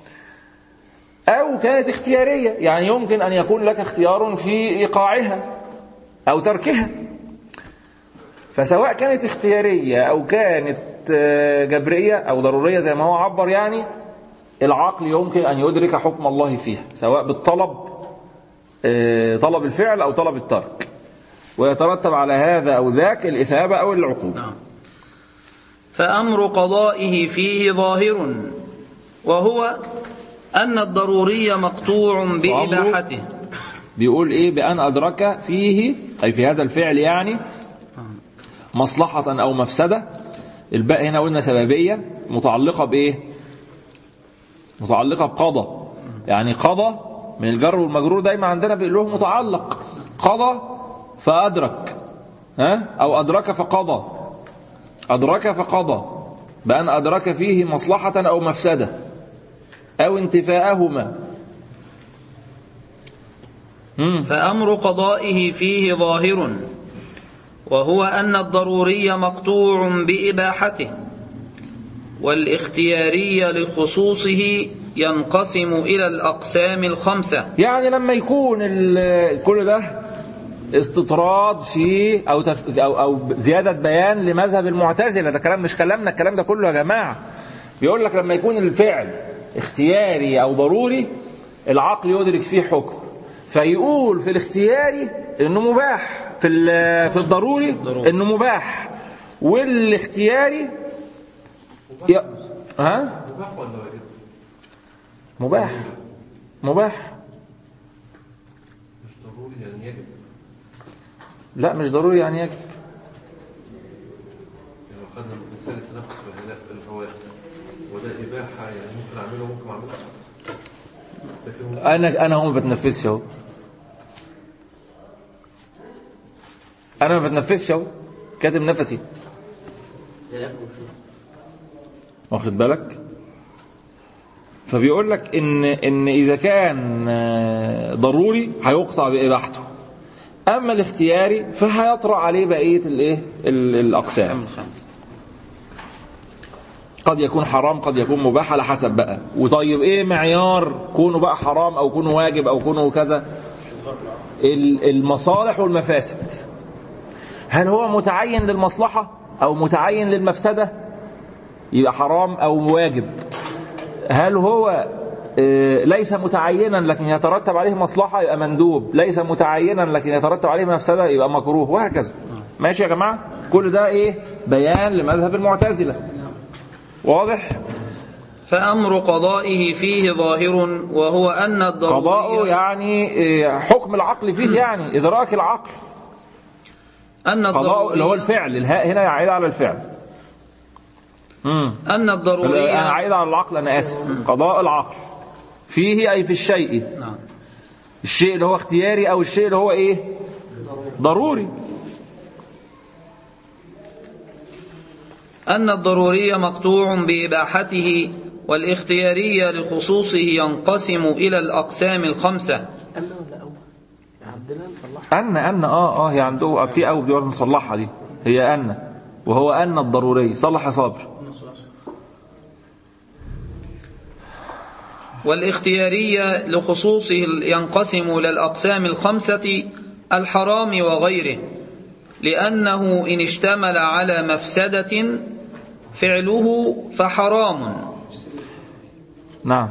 أو كانت اختيارية يعني يمكن أن يكون لك اختيار في إيقاعها أو تركها فسواء كانت اختيارية أو كانت آه، جبرية أو ضرورية زي ما هو عبر يعني العقل يمكن أن يدرك حكم الله فيها سواء بالطلب آه، طلب الفعل أو طلب الترك ويترتب على هذا أو ذاك الإثابة أو العقوبة
نعم. فأمر قضائه فيه ظاهر وهو أن الضروري مقطوع بإباحته
بيقول إيه بأن أدرك فيه أي في هذا الفعل يعني مصلحة أو مفسدة الباء هنا قلنا سببية متعلقة بإيه متعلقة بقضى يعني قضى من الجر والمجرور دايما عندنا بيقول له متعلق قضى فأدرك ها أو أدرك فقضى أدرك فقضى بأن أدرك فيه مصلحة أو مفسدة أو انتفاءهما مم.
فأمر قضائه فيه ظاهر وهو أن الضروري مقطوع بإباحته والاختياري لخصوصه ينقسم إلى الأقسام الخمسة
يعني لما يكون ال- كل ده استطراد في أو, تف أو, أو زيادة بيان لمذهب المعتزلة ده كلام مش كلامنا الكلام ده كله يا جماعة بيقول لك لما يكون الفعل اختياري أو ضروري العقل يدرك فيه حكم فيقول في الاختياري انه مباح في ال- في الضروري انه مباح والاختياري ي... ها
مباح ولا واجب؟
مباح مباح
مش ضروري يعني يجب
لا مش ضروري يعني يجب
يعني لو خدنا مثال التنفس والهواء الهواء وده إباحة يعني ممكن أعمله وممكن ما أعملش لكن هو
انا انا هو ما بتنفسش اهو انا ما بتنفسش اهو كاتم نفسي
زي الأكل والشرب
واخد بالك فبيقول لك ان ان اذا كان آه، ضروري هيقطع باباحته اما الاختياري فهيطرأ عليه بقيه الايه ال- الاقسام
الخمسة
قد يكون حرام قد يكون مباح على حسب بقى وطيب ايه معيار كونه بقى حرام او كونه واجب او كونه كذا ال- المصالح والمفاسد هل هو متعين للمصلحة او متعين للمفسدة يبقى حرام او واجب هل هو آه، ليس متعينا لكن يترتب عليه مصلحة يبقى مندوب ليس متعينا لكن يترتب عليه مفسدة يبقى مكروه وهكذا ماشي يا جماعة كل ده ايه بيان لمذهب المعتزلة واضح
فأمر قضائه فيه ظاهر وهو أن
قضاءه
الضروري
يعني إيه، حكم العقل فيه يعني إدراك العقل
أن
قضاءه اللي هو
الضروري
الفعل الهاء هنا عائد على الفعل امم
أن الضروري
أنا عائد على العقل أنا آسف قضاء العقل فيه أي في الشيء
نعم
الشيء اللي هو اختياري أو الشيء اللي هو إيه ضروري
أن الضروري مقطوع بإباحته والاختياري لخصوصه ينقسم إلى الأقسام الخمسة
أنا ولا أول عندنا نصلحها
أن أن آه آه هي عنده في أو بيقعد نصلحها دي هي أن وهو أن الضروري صلح يا صابر
والاختياري لخصوصه ينقسم إلى الأقسام الخمسة الحرام وغيره لأنه إن اشتمل على مفسدة فعله فحرام
نعم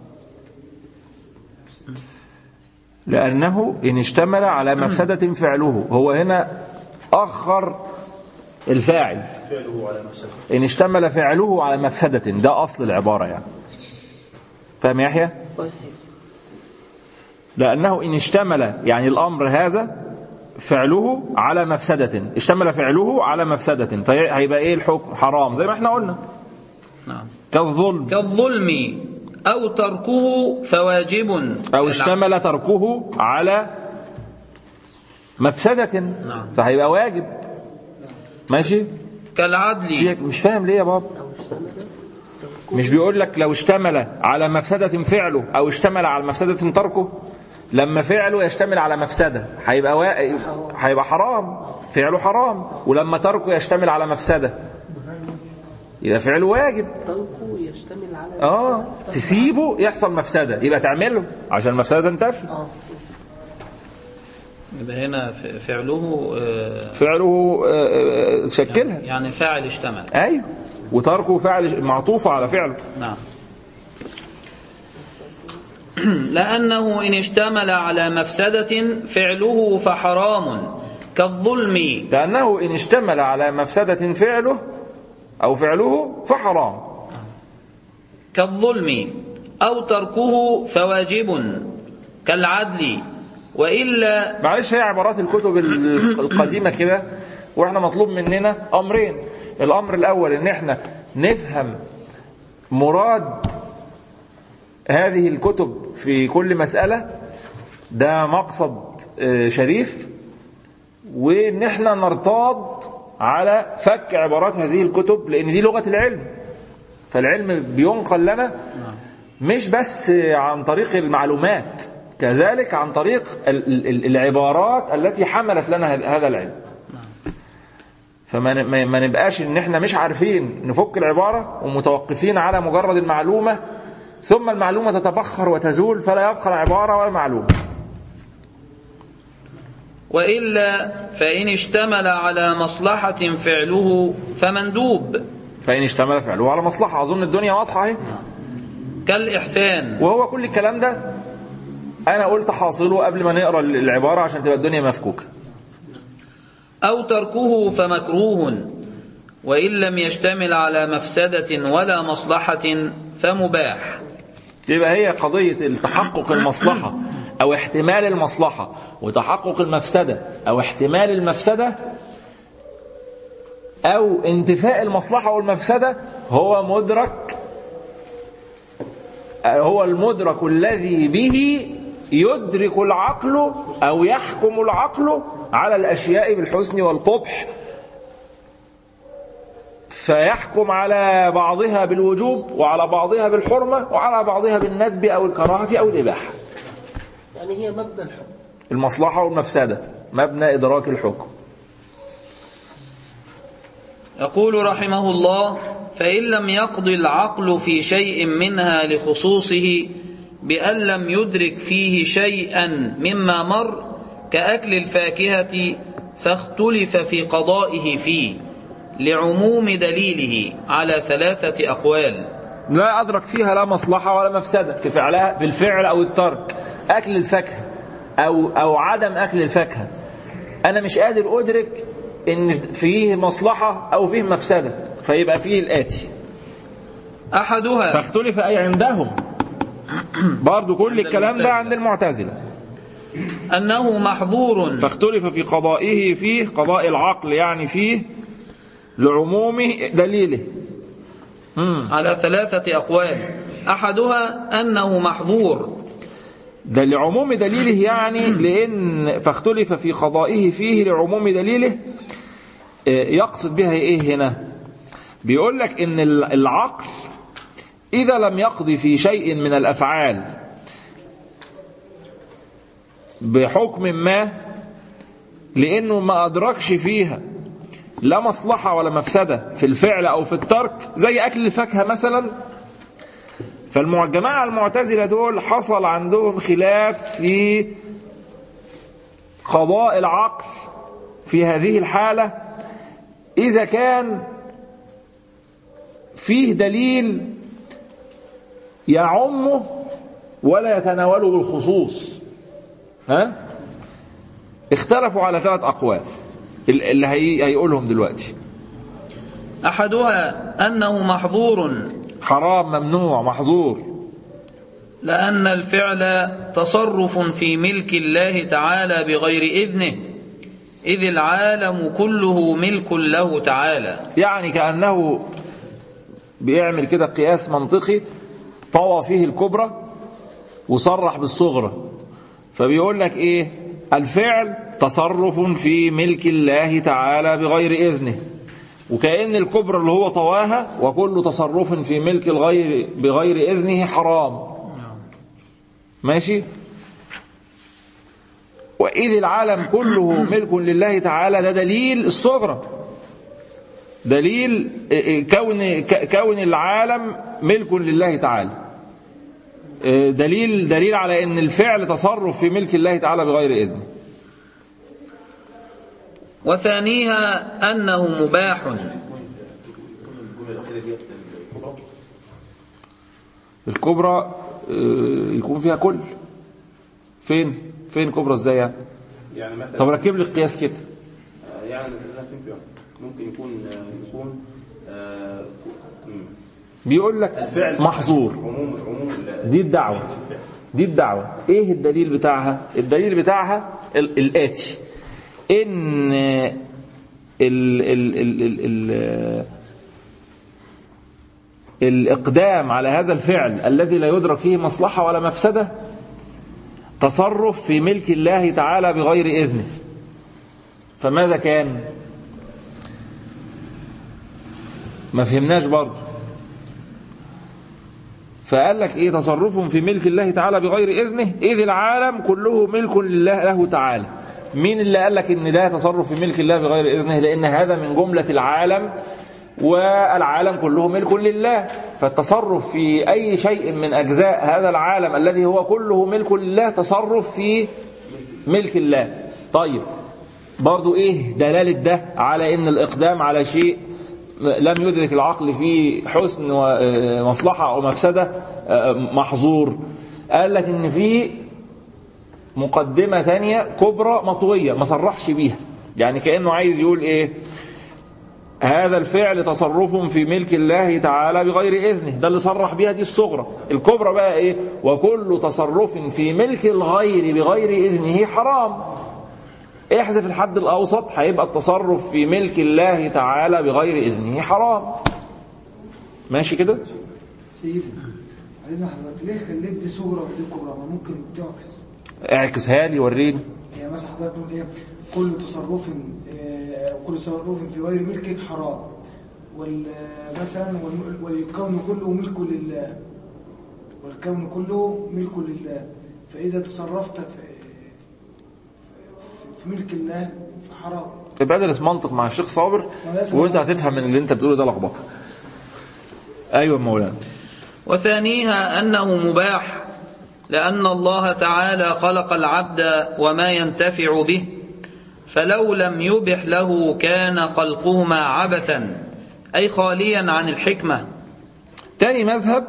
لأنه إن اشتمل على مفسدة فعله هو هنا أخر الفاعل
فعله على نفسه
إن اشتمل فعله على مفسدة ده أصل العبارة يعني فاهم يا يحيى؟
كويس
لأنه إن اشتمل يعني الأمر هذا فعله على مفسدة اشتمل فعله على مفسدة فهيبقى إيه الحكم حرام زي ما احنا قلنا
نعم
كالظلم
كالظلم أو تركه فواجب
أو اشتمل تركه على مفسدة
نعم.
فهيبقى واجب ماشي
كالعدل
في- مش فاهم ليه يا بابا مش بيقول لك لو اشتمل على مفسدة فعله أو اشتمل على مفسدة تركه لما فعله يشتمل على مفسدة هيبقى وا... هيبقى حرام فعله حرام ولما تركه يشتمل على مفسدة يبقى فعله واجب
تركه يشتمل على
اه تسيبه يحصل مفسدة يبقى تعمله عشان المفسدة تنتفي
اه
يبقى هنا ف- فعله آه،
فعله آه، آه، شكلها
يعني فاعل اشتمل
ايوه وتركه فعل معطوفة على فعله
نعم لأنه إن اشتمل على مفسدة فعله فحرام كالظلم
لأنه إن اشتمل على مفسدة فعله أو فعله فحرام
كالظلم أو تركه فواجب كالعدل وإلا
معلش هي عبارات الكتب ال- القديمة كده واحنا مطلوب مننا أمرين الأمر الأول إن احنا نفهم مراد هذه الكتب في كل مسألة ده مقصد آه، شريف وان احنا نرتاض على فك عبارات هذه الكتب لان دي لغه العلم فالعلم بينقل لنا مش بس عن طريق المعلومات كذلك عن طريق ال- ال- العبارات التي حملت لنا ه- هذا العلم فما ن- ما- ما نبقاش ان احنا مش عارفين نفك العباره ومتوقفين على مجرد المعلومه ثم المعلومه تتبخر وتزول فلا يبقى العباره ولا المعلومه
وإلا فإن اشتمل على مصلحة فعله فمندوب
فان اشتمل فعله على مصلحه اظن الدنيا واضحه اهي
كالإحسان
وهو كل الكلام ده انا قلت حاصله قبل ما نقرا العباره عشان تبقى الدنيا مفكوكه
أو تركه فمكروه وإن لم يشتمل على مفسدة ولا مصلحة فمباح
يبقى هي قضية التحقق المصلحة أو احتمال المصلحة وتحقق المفسدة أو احتمال المفسدة أو انتفاء المصلحة والمفسدة هو مدرك هو المدرك الذي به يدرك العقل أو يحكم العقل على الأشياء بالحسن والقبح فيحكم على بعضها بالوجوب وعلى بعضها بالحرمة وعلى بعضها بالندب أو الكراهة أو الإباحة
يعني هي مبنى الحكم
المصلحة والمفسدة مبنى إدراك الحكم
يقول رحمه الله فإن لم يقض العقل في شيء منها لخصوصه بأن لم يدرك فيه شيئا مما مر كأكل الفاكهة فاختلف في قضائه فيه لعموم دليله على ثلاثة أقوال
لا أدرك فيها لا مصلحة ولا مفسدة في فعلها في الفعل أو الترك أكل الفاكهة أو أو عدم أكل الفاكهة أنا مش قادر أدرك إن فيه مصلحة أو فيه مفسدة فيبقى فيه الآتي
أحدها
فاختلف أي عندهم برضو كل الكلام ده عند المعتزلة
أنه محظور
فاختلف في قضائه فيه قضاء العقل يعني فيه لعموم دليله مم.
على ثلاثة أقوال أحدها أنه محظور
ده لعموم دليله يعني لأن فاختلف في قضائه فيه لعموم دليله آه، يقصد بها إيه هنا بيقول لك إن العقل إذا لم يقضي في شيء من الأفعال بحكم ما لأنه ما أدركش فيها لا مصلحة ولا مفسدة في الفعل أو في الترك زي أكل الفاكهة مثلا فالجماعة المعتزلة دول حصل عندهم خلاف في قضاء العقل في هذه الحالة إذا كان فيه دليل يعمه ولا يتناوله بالخصوص ها اختلفوا على ثلاث أقوال اللي هي هيقولهم دلوقتي
أحدها أنه محظور
حرام ممنوع محظور
لأن الفعل تصرف في ملك الله تعالى بغير إذنه إذ العالم كله ملك له تعالى
يعني كأنه بيعمل كده قياس منطقي طوى فيه الكبرى وصرح بالصغرى فبيقول لك ايه الفعل تصرف في ملك الله تعالى بغير إذنه وكأن الكبرى اللي هو طواها وكل تصرف في ملك الغير بغير إذنه حرام ماشي وإذ العالم كله ملك لله تعالى ده دليل الصغرى دليل كون كون العالم ملك لله تعالى دليل دليل على ان الفعل تصرف في ملك الله تعالى بغير اذنه
وثانيها أنه مباح
الكبرى يكون فيها كل فين فين كبرى ازاي يعني
يعني مثلا
طب ركب لي القياس كده
آه، يعني انا فهمت يعني. ممكن يكون آه، يكون آه، مم.
بيقول لك
الفعل
محظور
عموم عموم ال-
دي الدعوة
الفعل.
دي الدعوة ايه الدليل بتاعها الدليل بتاعها ال- الآتي ان ال ال ال ال ال الإقدام على هذا الفعل الذي لا يدرك فيه مصلحة ولا مفسدة تصرف في ملك الله تعالى بغير إذنه فماذا كان ما فهمناش برضه فقال لك ايه تصرفهم في ملك الله تعالى بغير اذنه اذ العالم كله ملك لله له تعالى مين اللي قال لك ان ده تصرف في ملك الله بغير اذنه لان هذا من جمله العالم والعالم كله ملك لله فالتصرف في اي شيء من اجزاء هذا العالم الذي هو كله ملك لله تصرف في ملك الله طيب برضو ايه دلالة ده على ان الاقدام على شيء لم يدرك العقل فيه حسن ومصلحة او مفسدة محظور قال لك ان في مقدمة ثانية كبرى مطوية ما صرحش بيها يعني كأنه عايز يقول ايه هذا الفعل تصرف في ملك الله تعالى بغير إذنه ده اللي صرح بيها دي الصغرى الكبرى بقى إيه وكل تصرف في ملك الغير بغير إذنه حرام احذف الحد الأوسط هيبقى التصرف في ملك الله تعالى بغير إذنه حرام ماشي كده
سيدي عايز حضرتك ليه خليت دي صغرى ودي كبرى ما ممكن تعكس
اعكسها لي وريني
يعني مثلا حضرتك تقول ايه كل تصرف آه، كل تصرف في غير ملكك حرام وال مثلا والم- والكون كله ملك لله والكون كله ملك لله فإذا تصرفت في في ملك الله فحرام
يبقى ادرس منطق مع الشيخ صابر وانت هتفهم ان اللي انت بتقوله ده لخبطه ايوه يا مولانا
وثانيها أنه مباح لأن الله تعالى خلق العبد وما ينتفع به فلو لم يبح له كان خلقهما عبثا أي خاليا عن الحكمة
تاني مذهب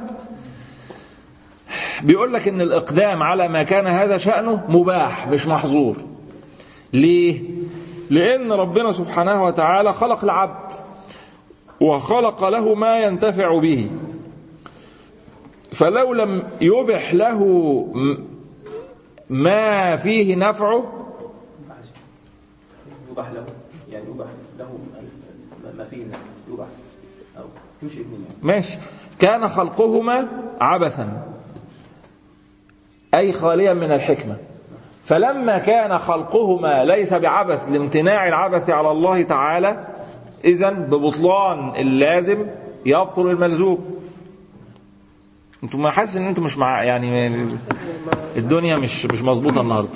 بيقول لك ان الاقدام على ما كان هذا شأنه مباح مش محظور ليه لان ربنا سبحانه وتعالى خلق العبد وخلق له ما ينتفع به فلو لم يبح له م- ما فيه نفعه
يباح له يعني يباح له ما فيه النفع يباح أو تمشي اثنين يعني
ماشي كان خلقهما عبثا أي خاليا من الحكمة فلما كان خلقهما ليس بعبث لامتناع العبث على الله تعالى إذا ببطلان اللازم يبطل الملزوم انتوا ما حاسس ان انتوا مش مع يعني الدنيا مش مش مظبوطه النهارده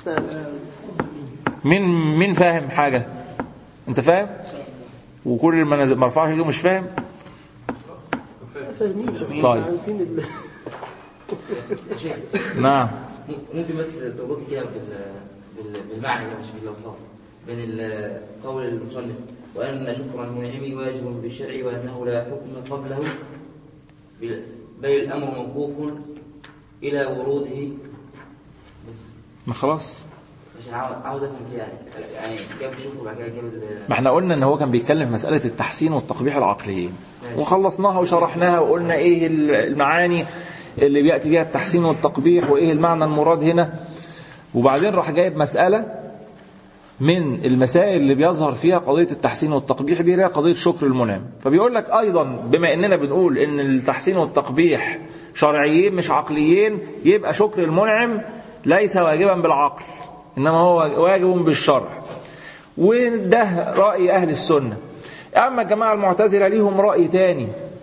مين مين فاهم حاجه انت فاهم وكل ما نز- ما ارفعش ايده مش فاهم
فاهمين بس
طيب.
عايزين ال-
يا شيخ
نعم
ممكن بس تربط لي كده بال- بال- بالمعنى ده مش باللفظ بين ال- قول المصنف وأن شكر المنعم واجب بالشرع وأنه لا حكم قبله بل بل الأمر موقوف إلى وروده بس
ما خلاص
عشان عاوز عاوز أفهم كده يعني يعني جاب الشكر وبعد كده جاب ال-
ما احنا قلنا ان هو كان بيتكلم في مسألة التحسين والتقبيح العقليين وخلصناها وشرحناها وقلنا ايه المعاني اللي بيأتي بها التحسين والتقبيح وايه المعنى المراد هنا وبعدين راح جايب مسألة من المسائل اللي بيظهر فيها قضية التحسين والتقبيح دي هي قضية شكر المنعم فبيقول لك أيضا بما أننا بنقول أن التحسين والتقبيح شرعيين مش عقليين يبقى شكر المنعم ليس واجبا بالعقل إنما هو واجب بالشرع وده رأي أهل السنة أما الجماعة المعتزلة ليهم رأي تاني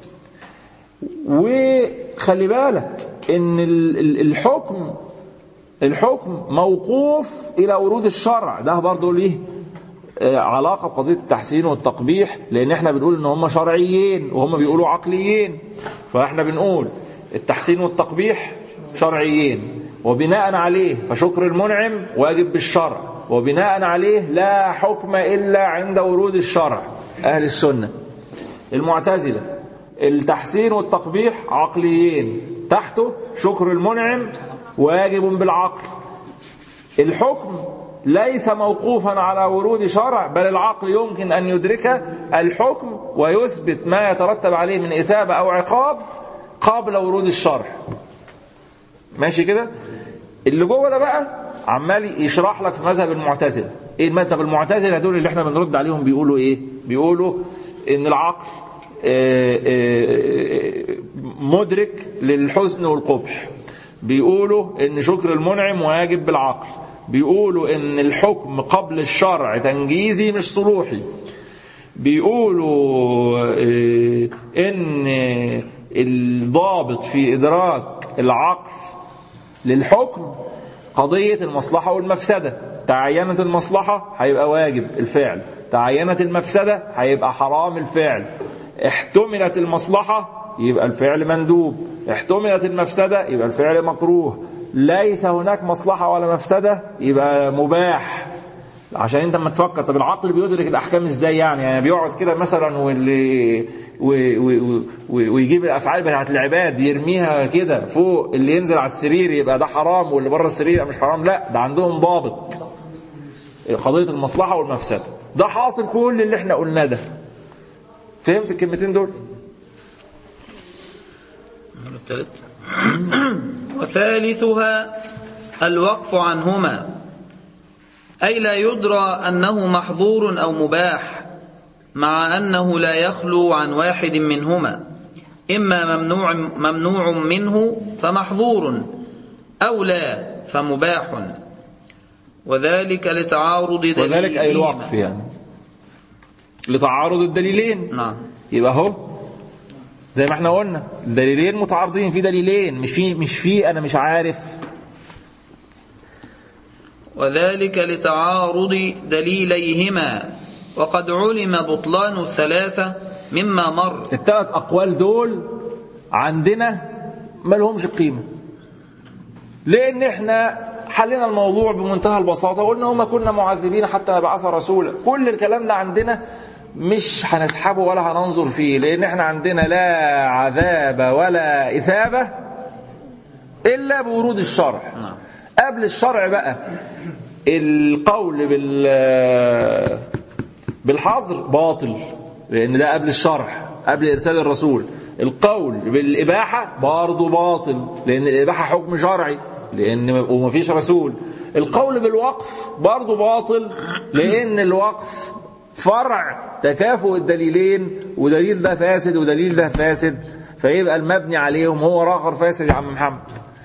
وخلي بالك ان ال- ال- الحكم الحكم موقوف الى ورود الشرع ده برضه ليه آه، علاقة بقضية التحسين والتقبيح لان احنا بنقول ان هم شرعيين وهم بيقولوا عقليين فاحنا بنقول التحسين والتقبيح شرعيين وبناء عليه فشكر المنعم واجب بالشرع وبناء عليه لا حكم الا عند ورود الشرع اهل السنه المعتزلة التحسين والتقبيح عقليين تحته شكر المنعم واجب بالعقل الحكم ليس موقوفا على ورود شرع بل العقل يمكن أن يدرك الحكم ويثبت ما يترتب عليه من إثابة أو عقاب قبل ورود الشرع ماشي كده اللي جوه ده بقى عمال يشرح لك في مذهب المعتزله ايه المذهب المعتزله دول اللي احنا بنرد عليهم بيقولوا ايه بيقولوا ان العقل آه، آه، مدرك للحسن والقبح بيقولوا ان شكر المنعم واجب بالعقل بيقولوا ان الحكم قبل الشرع تنجيزي مش صلوحي بيقولوا آه، ان الضابط في ادراك العقل للحكم قضية المصلحة والمفسدة تعينت المصلحة هيبقى واجب الفعل تعينت المفسدة هيبقى حرام الفعل احتملت المصلحة يبقى الفعل مندوب احتملت المفسدة يبقى الفعل مكروه ليس هناك مصلحة ولا مفسدة يبقى مباح عشان انت لما تفكر طب العقل بيدرك الاحكام ازاي يعني يعني بيقعد كده مثلا واللي و- و- و- ويجيب الافعال بتاعت العباد يرميها كده فوق اللي ينزل على السرير يبقى ده حرام واللي بره السرير يبقى مش حرام لا ده عندهم ضابط قضيه المصلحه والمفسده ده حاصل كل اللي احنا قلناه ده فهمت الكلمتين دول
الثالث وثالثها الوقف عنهما أي لا يدرى أنه محظور أو مباح مع أنه لا يخلو عن واحد منهما إما ممنوع, ممنوع منه فمحظور أو لا فمباح وذلك لتعارض
وذلك اي
دليلهما.
الوقف يعني لتعارض الدليلين
نعم
يبقى اهو زي ما احنا قلنا الدليلين متعارضين في دليلين مش في مش في انا مش عارف
وذلك لتعارض دليليهما وقد علم بطلان الثلاثة مما مر
الثلاث اقوال دول عندنا ما لهمش قيمه لان احنا حلينا الموضوع بمنتهى البساطه وقلنا وما كنا معذبين حتى نبعث رسولا كل الكلام ده عندنا مش هنسحبه ولا هننظر فيه لان احنا عندنا لا عذاب ولا اثابه الا بورود الشرع قبل الشرع بقى القول بال بالحظر باطل لان ده قبل الشرع قبل ارسال الرسول القول بالاباحه برضه باطل لان الاباحه حكم شرعي لان ومفيش رسول القول بالوقف برضه باطل لان الوقف فرع تكافؤ الدليلين ودليل ده فاسد ودليل ده فاسد فيبقى المبني عليهم هو اخر فاسد يا عم محمد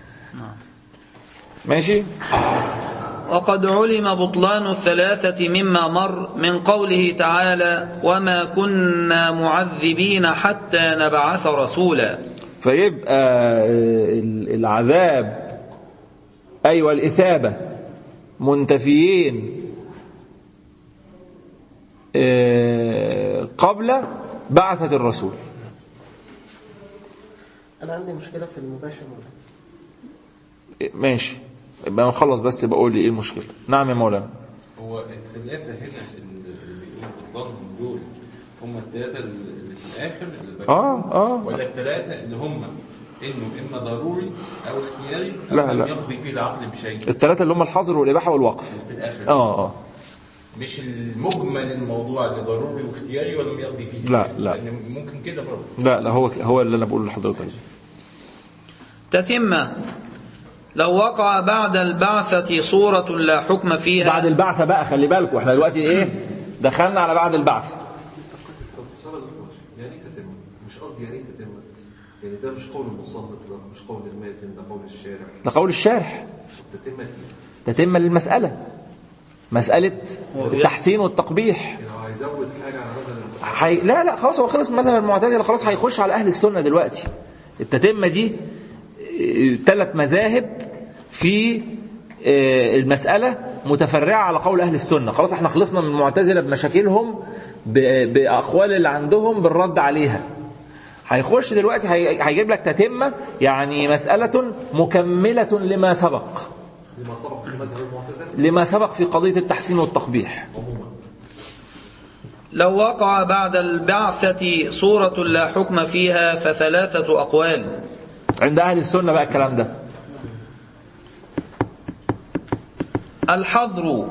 ماشي
وقد علم بطلان الثلاثة مما مر من قوله تعالى وما كنا معذبين حتى نبعث رسولا
فيبقى ال- العذاب أيوة الإثابة منتفيين آه، قبل بعثة الرسول
أنا عندي مشكلة في المباح والمباح.
ماشي يبقى نخلص بس بقول لي ايه المشكلة نعم يا مولانا
هو الثلاثة هنا اللي بيقولوا بطلانهم دول هم الثلاثة اللي في الآخر اللي بقى
اه اه
ولا الثلاثة اللي هم إنه إما ضروري أو اختياري أو
لا،
لم
لا.
يقضي فيه العقل بشيء
الثلاثة اللي هم الحظر والإباحة والوقف
في الآخر
اه اه
مش المجمل الموضوع اللي ضروري واختياري ولم يقضي فيه
لا،
شيء.
لا.
لأن ممكن كده برضه
لا لا هو هو اللي انا بقوله لحضرتك
تتمة لو وقع بعد البعثة صورة لا حكم فيها
بعد البعثة بقى خلي بالكم احنا دلوقتي ايه دخلنا على بعد البعثة
طب سؤال الدكتور يعني ايه تتم؟ مش قصدي يعني ايه تتم؟ يعني ده مش قول المصنف ده مش قول الماتن ده قول الشارع
ده قول الشارح
تتم ايه؟
تتم للمسألة مسألة التحسين والتقبيح
يعني هو هيزود حاجه على مثلا
حي... لا لا خلاص هو خلص مثلا المعتزله خلاص هيخش على اهل السنه دلوقتي التتمه دي ثلاث مذاهب في آه، المسألة متفرعة على قول أهل السنة خلاص احنا خلصنا من المعتزلة بمشاكلهم ب- بأقوال اللي عندهم بالرد عليها هيخش دلوقتي هي- هيجيب لك تتمة يعني مسألة مكملة لما سبق
لما سبق في مذهب المعتزله
لما سبق في قضية التحسين والتقبيح
عموما
لو وقع بعد البعثة صورة لا حكم فيها فثلاثة أقوال
عند أهل السنة بقى الكلام ده
الحظر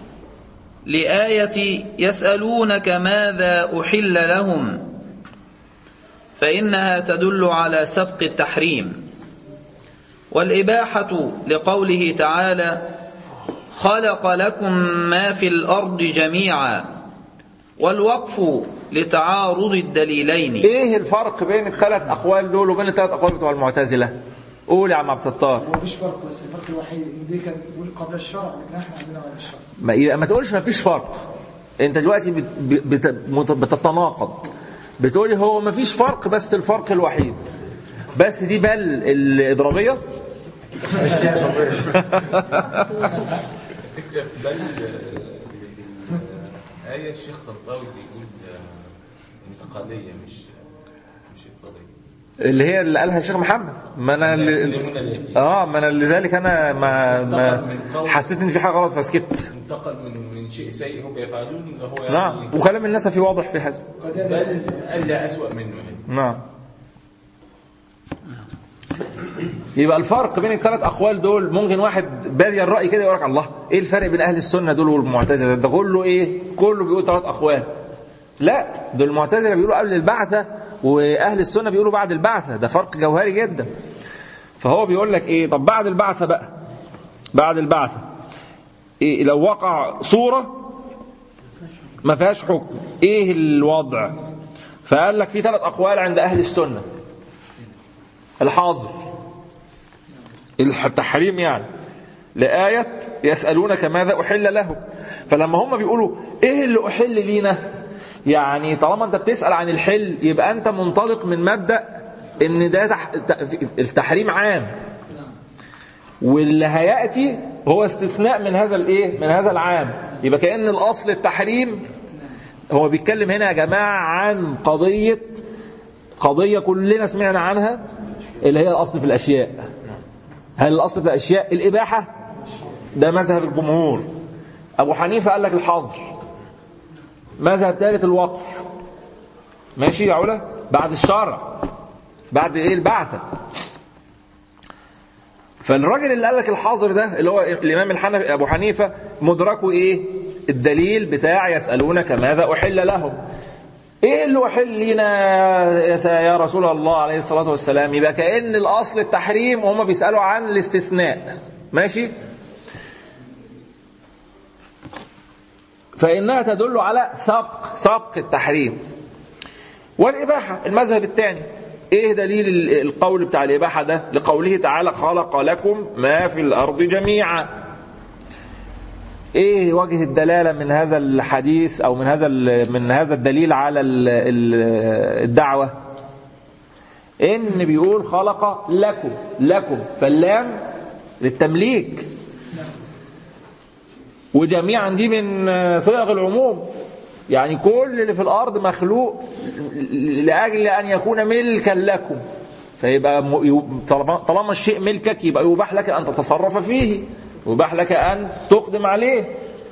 لآية يسألونك ماذا أحل لهم فإنها تدل على سبق التحريم والإباحة لقوله تعالى خلق لكم ما في الأرض جميعا والوقف لتعارض الدليلين
ايه الفرق بين الثلاث اقوال دول وبين الثلاث اقوال بتوع المعتزله قول يا عم عبد الستار
هو مفيش فرق بس الفرق الوحيد ان دي كان بيقول قبل الشرع لكن احنا عندنا بعد الشرع
ما, يبقى ما تقولش ما فيش فرق انت دلوقتي بت بت مت- بتتناقض بتقولي هو ما فيش فرق بس الفرق الوحيد بس دي بل الإضرابية
الفكرة في بل آية الشيخ طنطاوي بيقول آه، انتقالية مش مش إفرادية
اللي هي اللي قالها الشيخ محمد ما انا اللي اه ما انا لذلك انا ما, ما حسيت ان في حاجه غلط فسكت
انتقل من من شيء سيء هم يفعلون اللي هو
نعم وكلام الناس في واضح في هذا
بل قال لا أسوأ منه يعني
نعم يبقى الفرق بين الثلاث اقوال دول ممكن واحد بادي الراي كده يقول لك الله ايه الفرق بين اهل السنه دول والمعتزله ده كله ايه كله بيقول ثلاث اقوال لا دول المعتزله بيقولوا قبل البعثه واهل السنه بيقولوا بعد البعثه ده فرق جوهري جدا فهو بيقول لك ايه طب بعد البعثه بقى بعد البعثه إيه لو وقع صوره ما فيهاش حكم ايه الوضع فقال لك في ثلاث اقوال عند اهل السنه الحاضر التحريم يعني لآية يسألونك ماذا أحل له فلما هم بيقولوا إيه اللي أحل لينا يعني طالما أنت بتسأل عن الحل يبقى أنت منطلق من مبدأ إن ده تح... التحريم عام واللي هيأتي هو استثناء من هذا الإيه من هذا العام يبقى كأن الأصل التحريم هو بيتكلم هنا يا جماعة عن قضية قضية كلنا سمعنا عنها اللي هي الأصل في الأشياء هل الأصل في الأشياء الإباحة ده مذهب الجمهور أبو حنيفة قال لك الحظر مذهب ثالث الوقف ماشي يا علا بعد الشرع بعد ايه البعثة فالراجل اللي قال لك الحظر ده اللي هو الإمام الحنفي أبو حنيفة مدركه إيه الدليل بتاع يسألونك ماذا أحل لهم ايه اللي احل لنا يا س- يا رسول الله عليه الصلاه والسلام يبقى كان الاصل التحريم وهم بيسالوا عن الاستثناء ماشي فانها تدل على سبق سبق التحريم والاباحه المذهب الثاني ايه دليل ال- القول بتاع الاباحه ده لقوله تعالى خلق لكم ما في الارض جميعا ايه وجه الدلاله من هذا الحديث او من هذا ال- من هذا الدليل على ال- ال- الدعوه ان بيقول خلق لكم لكم فاللام للتمليك وجميعا دي من صيغ العموم يعني كل اللي في الارض مخلوق لاجل ان يكون ملكا لكم فيبقى م- يو- طالما طالما الشيء ملكك يبقى يباح لك ان تتصرف فيه يباح لك ان تقدم عليه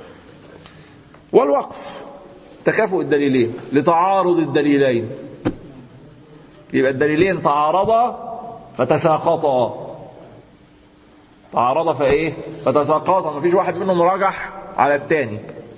والوقف تكافؤ الدليلين لتعارض الدليلين يبقى الدليلين تعارضا فتساقطا تعارضا فايه فتساقطا ما فيش واحد منهم رجح على الثاني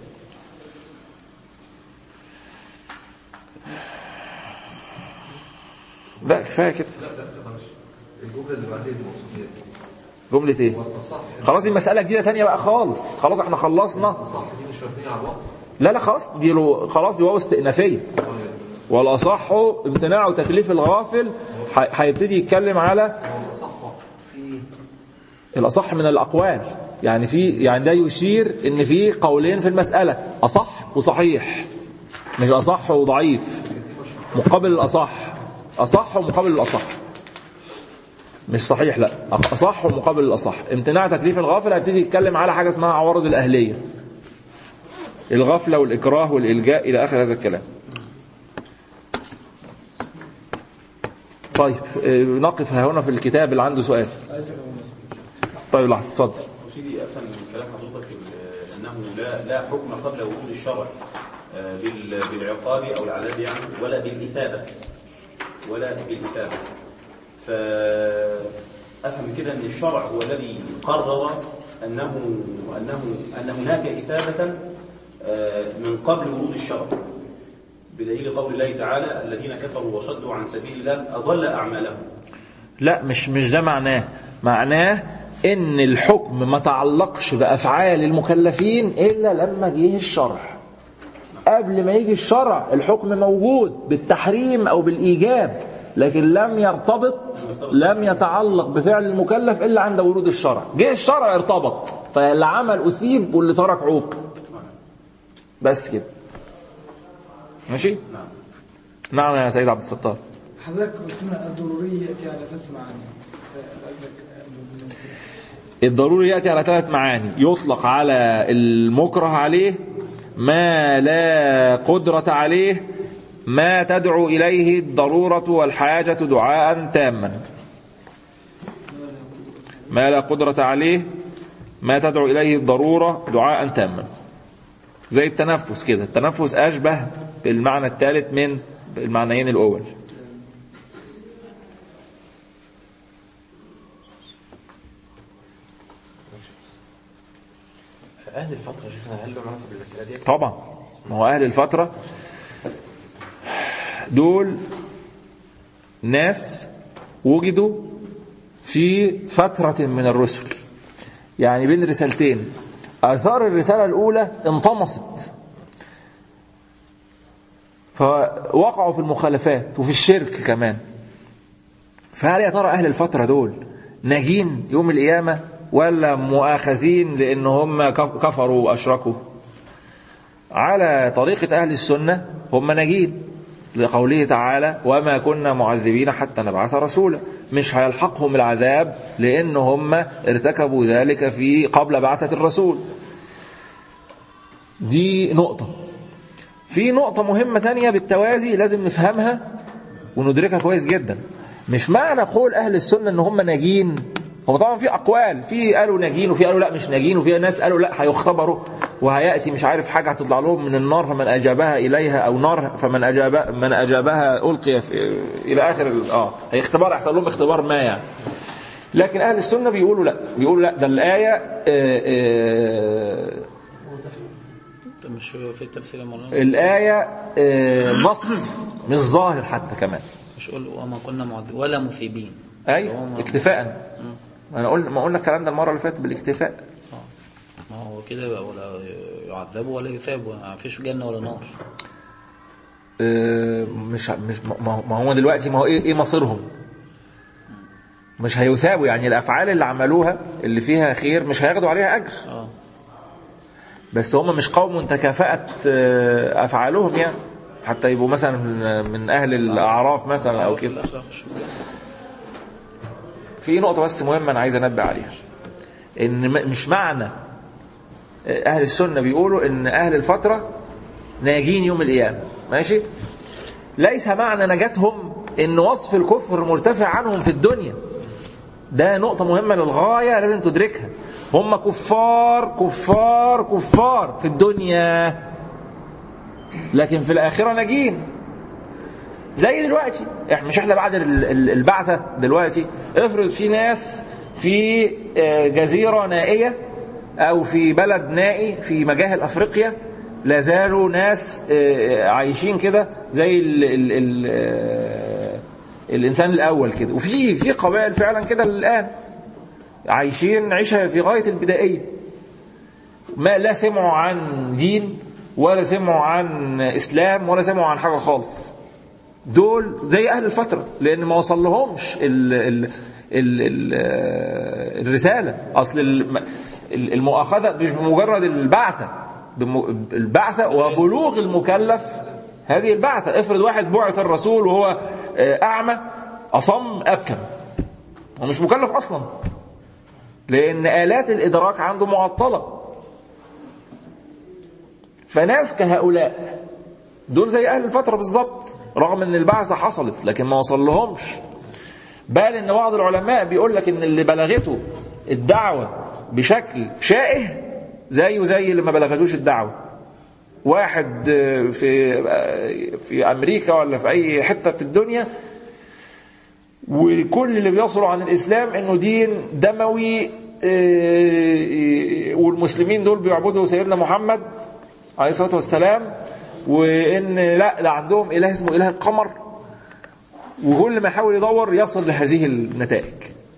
لا كفايه كده
لا لا لا معلش الجمله اللي بعدين الموصوفيه
جملة ايه
والأصح
خلاص دي مسألة جديدة تانية بقى خالص خلاص احنا خلصنا
الأصح دي مش مبنيه على الوقف
لا لا خلاص دي لو خلاص دي واو استئنافية والأصح امتناع تكليف الغافل ح- هيبتدي يتكلم على
هو الأصح في
الأصح من الأقوال يعني في يعني ده يشير إن في قولين في المسألة أصح وصحيح مش أصح وضعيف مقابل الأصح أصح ومقابل الأصح مش صحيح لا أصح ومقابل الأصح امتناع تكليف الغافل هيبتدي يتكلم على حاجة اسمها عوارض الأهلية الغفلة والإكراه والإلجاء إلى آخر هذا الكلام طيب اه، نقف ها هنا في الكتاب اللي عنده سؤال طيب لحظة اتفضل
سيدي افهم من كلام حضرتك ال- انه لا لا حكم قبل ورود الشرع آه، بال- بالعقاب او العذاب يعني ولا بالاثابه ولا بالاثابه فافهم كده ان الشرع هو الذي قرر انه انه ان هناك اثابه آه، من قبل ورود الشرع بدليل قول الله تعالى الذين كفروا وصدوا عن سبيل الله اضل اعمالهم
لا مش مش ده معناه معناه ان الحكم ما تعلقش بافعال المكلفين الا لما جه الشرع قبل ما يجي الشرع الحكم موجود بالتحريم او بالايجاب لكن لم يرتبط لم يتعلق بفعل المكلف الا عند ورود الشرع جه الشرع ارتبط فاللي عمل اثيب واللي ترك عوقب بس كده ماشي نعم يا سيد عبد الستار
حضرتك قلت لنا الضروري ياتي على ثلاث معاني قصدك
الضروري يأتي على ثلاث معاني يطلق على المكره عليه ما لا قدرة عليه ما تدعو إليه الضرورة والحاجة دعاء تاما ما لا قدرة عليه ما تدعو إليه الضرورة دعاء تاما زي التنفس كده التنفس أشبه بالمعنى الثالث من المعنيين الأول
أهل الفترة يا شيخنا هل له علاقة بالمسألة دي؟
طبعا ما هو أهل الفترة دول ناس وجدوا في فترة من الرسل يعني بين رسالتين آثار الرسالة الأولى انطمست فوقعوا في المخالفات وفي الشرك كمان فهل يا ترى أهل الفترة دول ناجين يوم القيامة ولا مؤاخذين لأن هم كفروا وأشركوا على طريقة أهل السنة هم ناجين لقوله تعالى وما كنا معذبين حتى نبعث رسولا مش هيلحقهم العذاب لأن هم ارتكبوا ذلك في قبل بعثة الرسول دي نقطة في نقطة مهمة تانية بالتوازي لازم نفهمها وندركها كويس جدا مش معنى قول أهل السنة إن هم ناجين هو طبعا في أقوال في قالوا ناجين وفي قالوا لا مش ناجين وفي ناس قالوا لا هيختبروا وهيأتي مش عارف حاجة هتطلع لهم من النار فمن أجابها إليها أو نار فمن أجاب من أجابها ألقي في إلى آخر ال- آه هي اختبار يحصل لهم اختبار ما يعني لكن أهل السنة بيقولوا لا بيقولوا لا ده الآية آه، آه،
طب مش في التفسير يا مولانا
الآية آه، نص مش ظاهر حتى كمان
مش قول وما كنا معذب ولا مثيبين
أيوة اكتفاء أنا قلنا ما قلنا الكلام ده المرة اللي فاتت بالاكتفاء
ما هو كده بقى ولا يعذبوا ولا يثابوا ما فيش جنة ولا نار
آه، مش مش ما هو- ما هو دلوقتي ما هو ايه ايه مصيرهم مش هيثابوا يعني الافعال اللي عملوها اللي فيها خير مش هياخدوا عليها اجر
اه
بس هم مش قوم تكافأت آه، افعالهم يعني حتى يبقوا مثلا من- من اهل الاعراف مثلا او كده في نقطة بس مهمة أنا عايز أنبه عليها إن م- مش معنى أهل السنة بيقولوا إن أهل الفترة ناجين يوم القيامة ماشي ليس معنى نجاتهم إن وصف الكفر مرتفع عنهم في الدنيا ده نقطة مهمة للغاية لازم تدركها هم كفار كفار كفار في الدنيا لكن في الآخرة ناجين زي دلوقتي احنا مش احنا بعد ال- ال- البعثة دلوقتي افرض في ناس في آه، جزيرة نائية او في بلد نائي في مجاهل افريقيا لا زالوا ناس آه، عايشين كده زي ال ال ال آه، الانسان الاول كده وفي في قبائل فعلا كده الان عايشين عيشه في غايه البدائيه ما لا سمعوا عن دين ولا سمعوا عن اسلام ولا سمعوا عن حاجه خالص دول زي اهل الفتره لان ما وصل لهمش ال ال ال ال الرساله اصل الم- المؤاخذه مش بمجرد البعثه بم- البعثه وبلوغ المكلف هذه البعثه افرض واحد بعث الرسول وهو آه، اعمى اصم ابكم هو مش مكلف اصلا لان الات الادراك عنده معطله فناس كهؤلاء دول زي اهل الفتره بالظبط رغم ان البعثه حصلت لكن ما وصل لهمش بل ان بعض العلماء بيقول لك ان اللي بلغته الدعوه بشكل شائه زيه زي اللي ما بلغتوش الدعوه واحد آه، في آه، في امريكا ولا في اي حته في الدنيا وكل اللي بيصلوا عن الاسلام انه دين دموي آه، والمسلمين دول بيعبدوا سيدنا محمد عليه الصلاه والسلام وان لا لا عندهم اله اسمه اله القمر وكل ما يحاول يدور يصل لهذه النتائج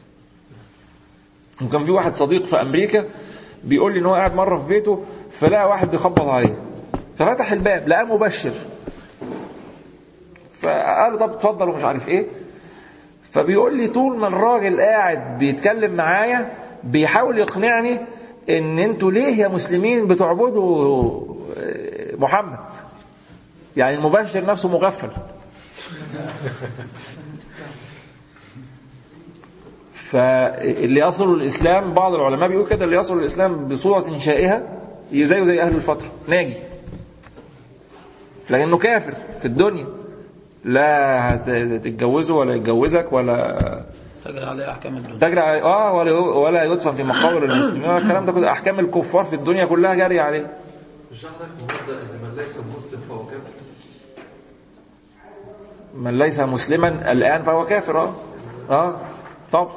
وكان في واحد صديق في امريكا بيقول لي ان هو قاعد مره في بيته فلقى واحد بيخبط عليه ففتح الباب لقاه مبشر فقال له طب اتفضل ومش عارف ايه فبيقول لي طول ما الراجل قاعد بيتكلم معايا بيحاول يقنعني ان انتوا ليه يا مسلمين بتعبدوا محمد يعني المبشر نفسه مغفل فاللي يصل الإسلام بعض العلماء بيقول كده اللي يصل الإسلام بصورة شائهة زيه زي أهل الفترة ناجي لكنه كافر في الدنيا لا هتتجوزه ولا يتجوزك ولا
تجري عليه أحكام الدنيا
تجري عليه اه ولا ولا يدفن في مقابر المسلمين ولا الكلام ده كله احكام الكفار في الدنيا كلها جاريه عليه
مش عندك مبدا ان من ليس مسلم فهو كافر
من ليس مسلما الان فهو كافر اه اه طب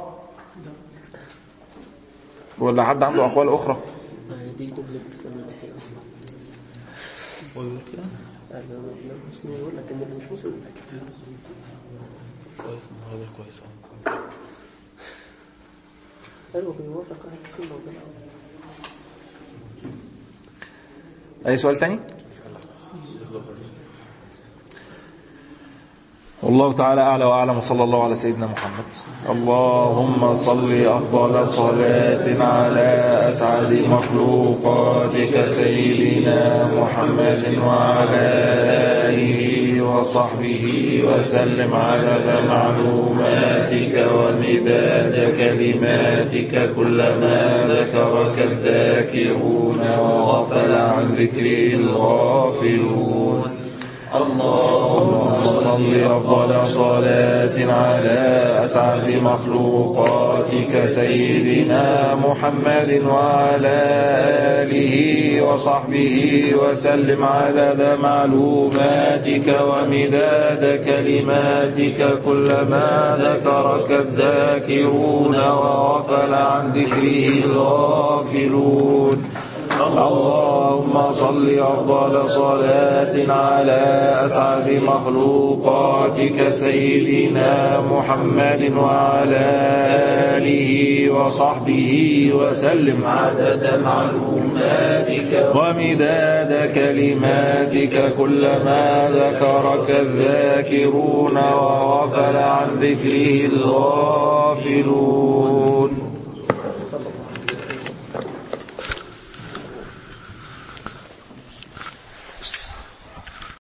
ولا حد عنده اقوال اخرى
دي جملة الإسلام الناحية أصلا
ويقول كده
أنا مسلم يقول لك إن اللي مش مسلم
كويس هذا كويس آه.
أيوه بيوافق أهل السنة والجماعة
اي سؤال تاني والله تعالى أعلى وأعلم وصلى الله على سيدنا محمد اللهم صل أفضل صلاة على أسعد مخلوقاتك سيدنا محمد وعلى آله وصحبه وسلم عدد معلوماتك ومداد كلماتك كلما ذكرك الذاكرون وغفل عن ذكره الغافلون اللهم صل أفضل صلاة على أسعد مخلوقاتك سيدنا محمد وعلى آله وصحبه وسلم عدد معلوماتك ومداد كلماتك كلما ذكرك الذاكرون وغفل عن ذكره الغافلون اللهم صل أفضل صلاة على أسعد مخلوقاتك سيدنا محمد وعلى آله وصحبه وسلم عدد معلوماتك ومداد كلماتك كلما ذكرك الذاكرون وغفل عن ذكره الغافلون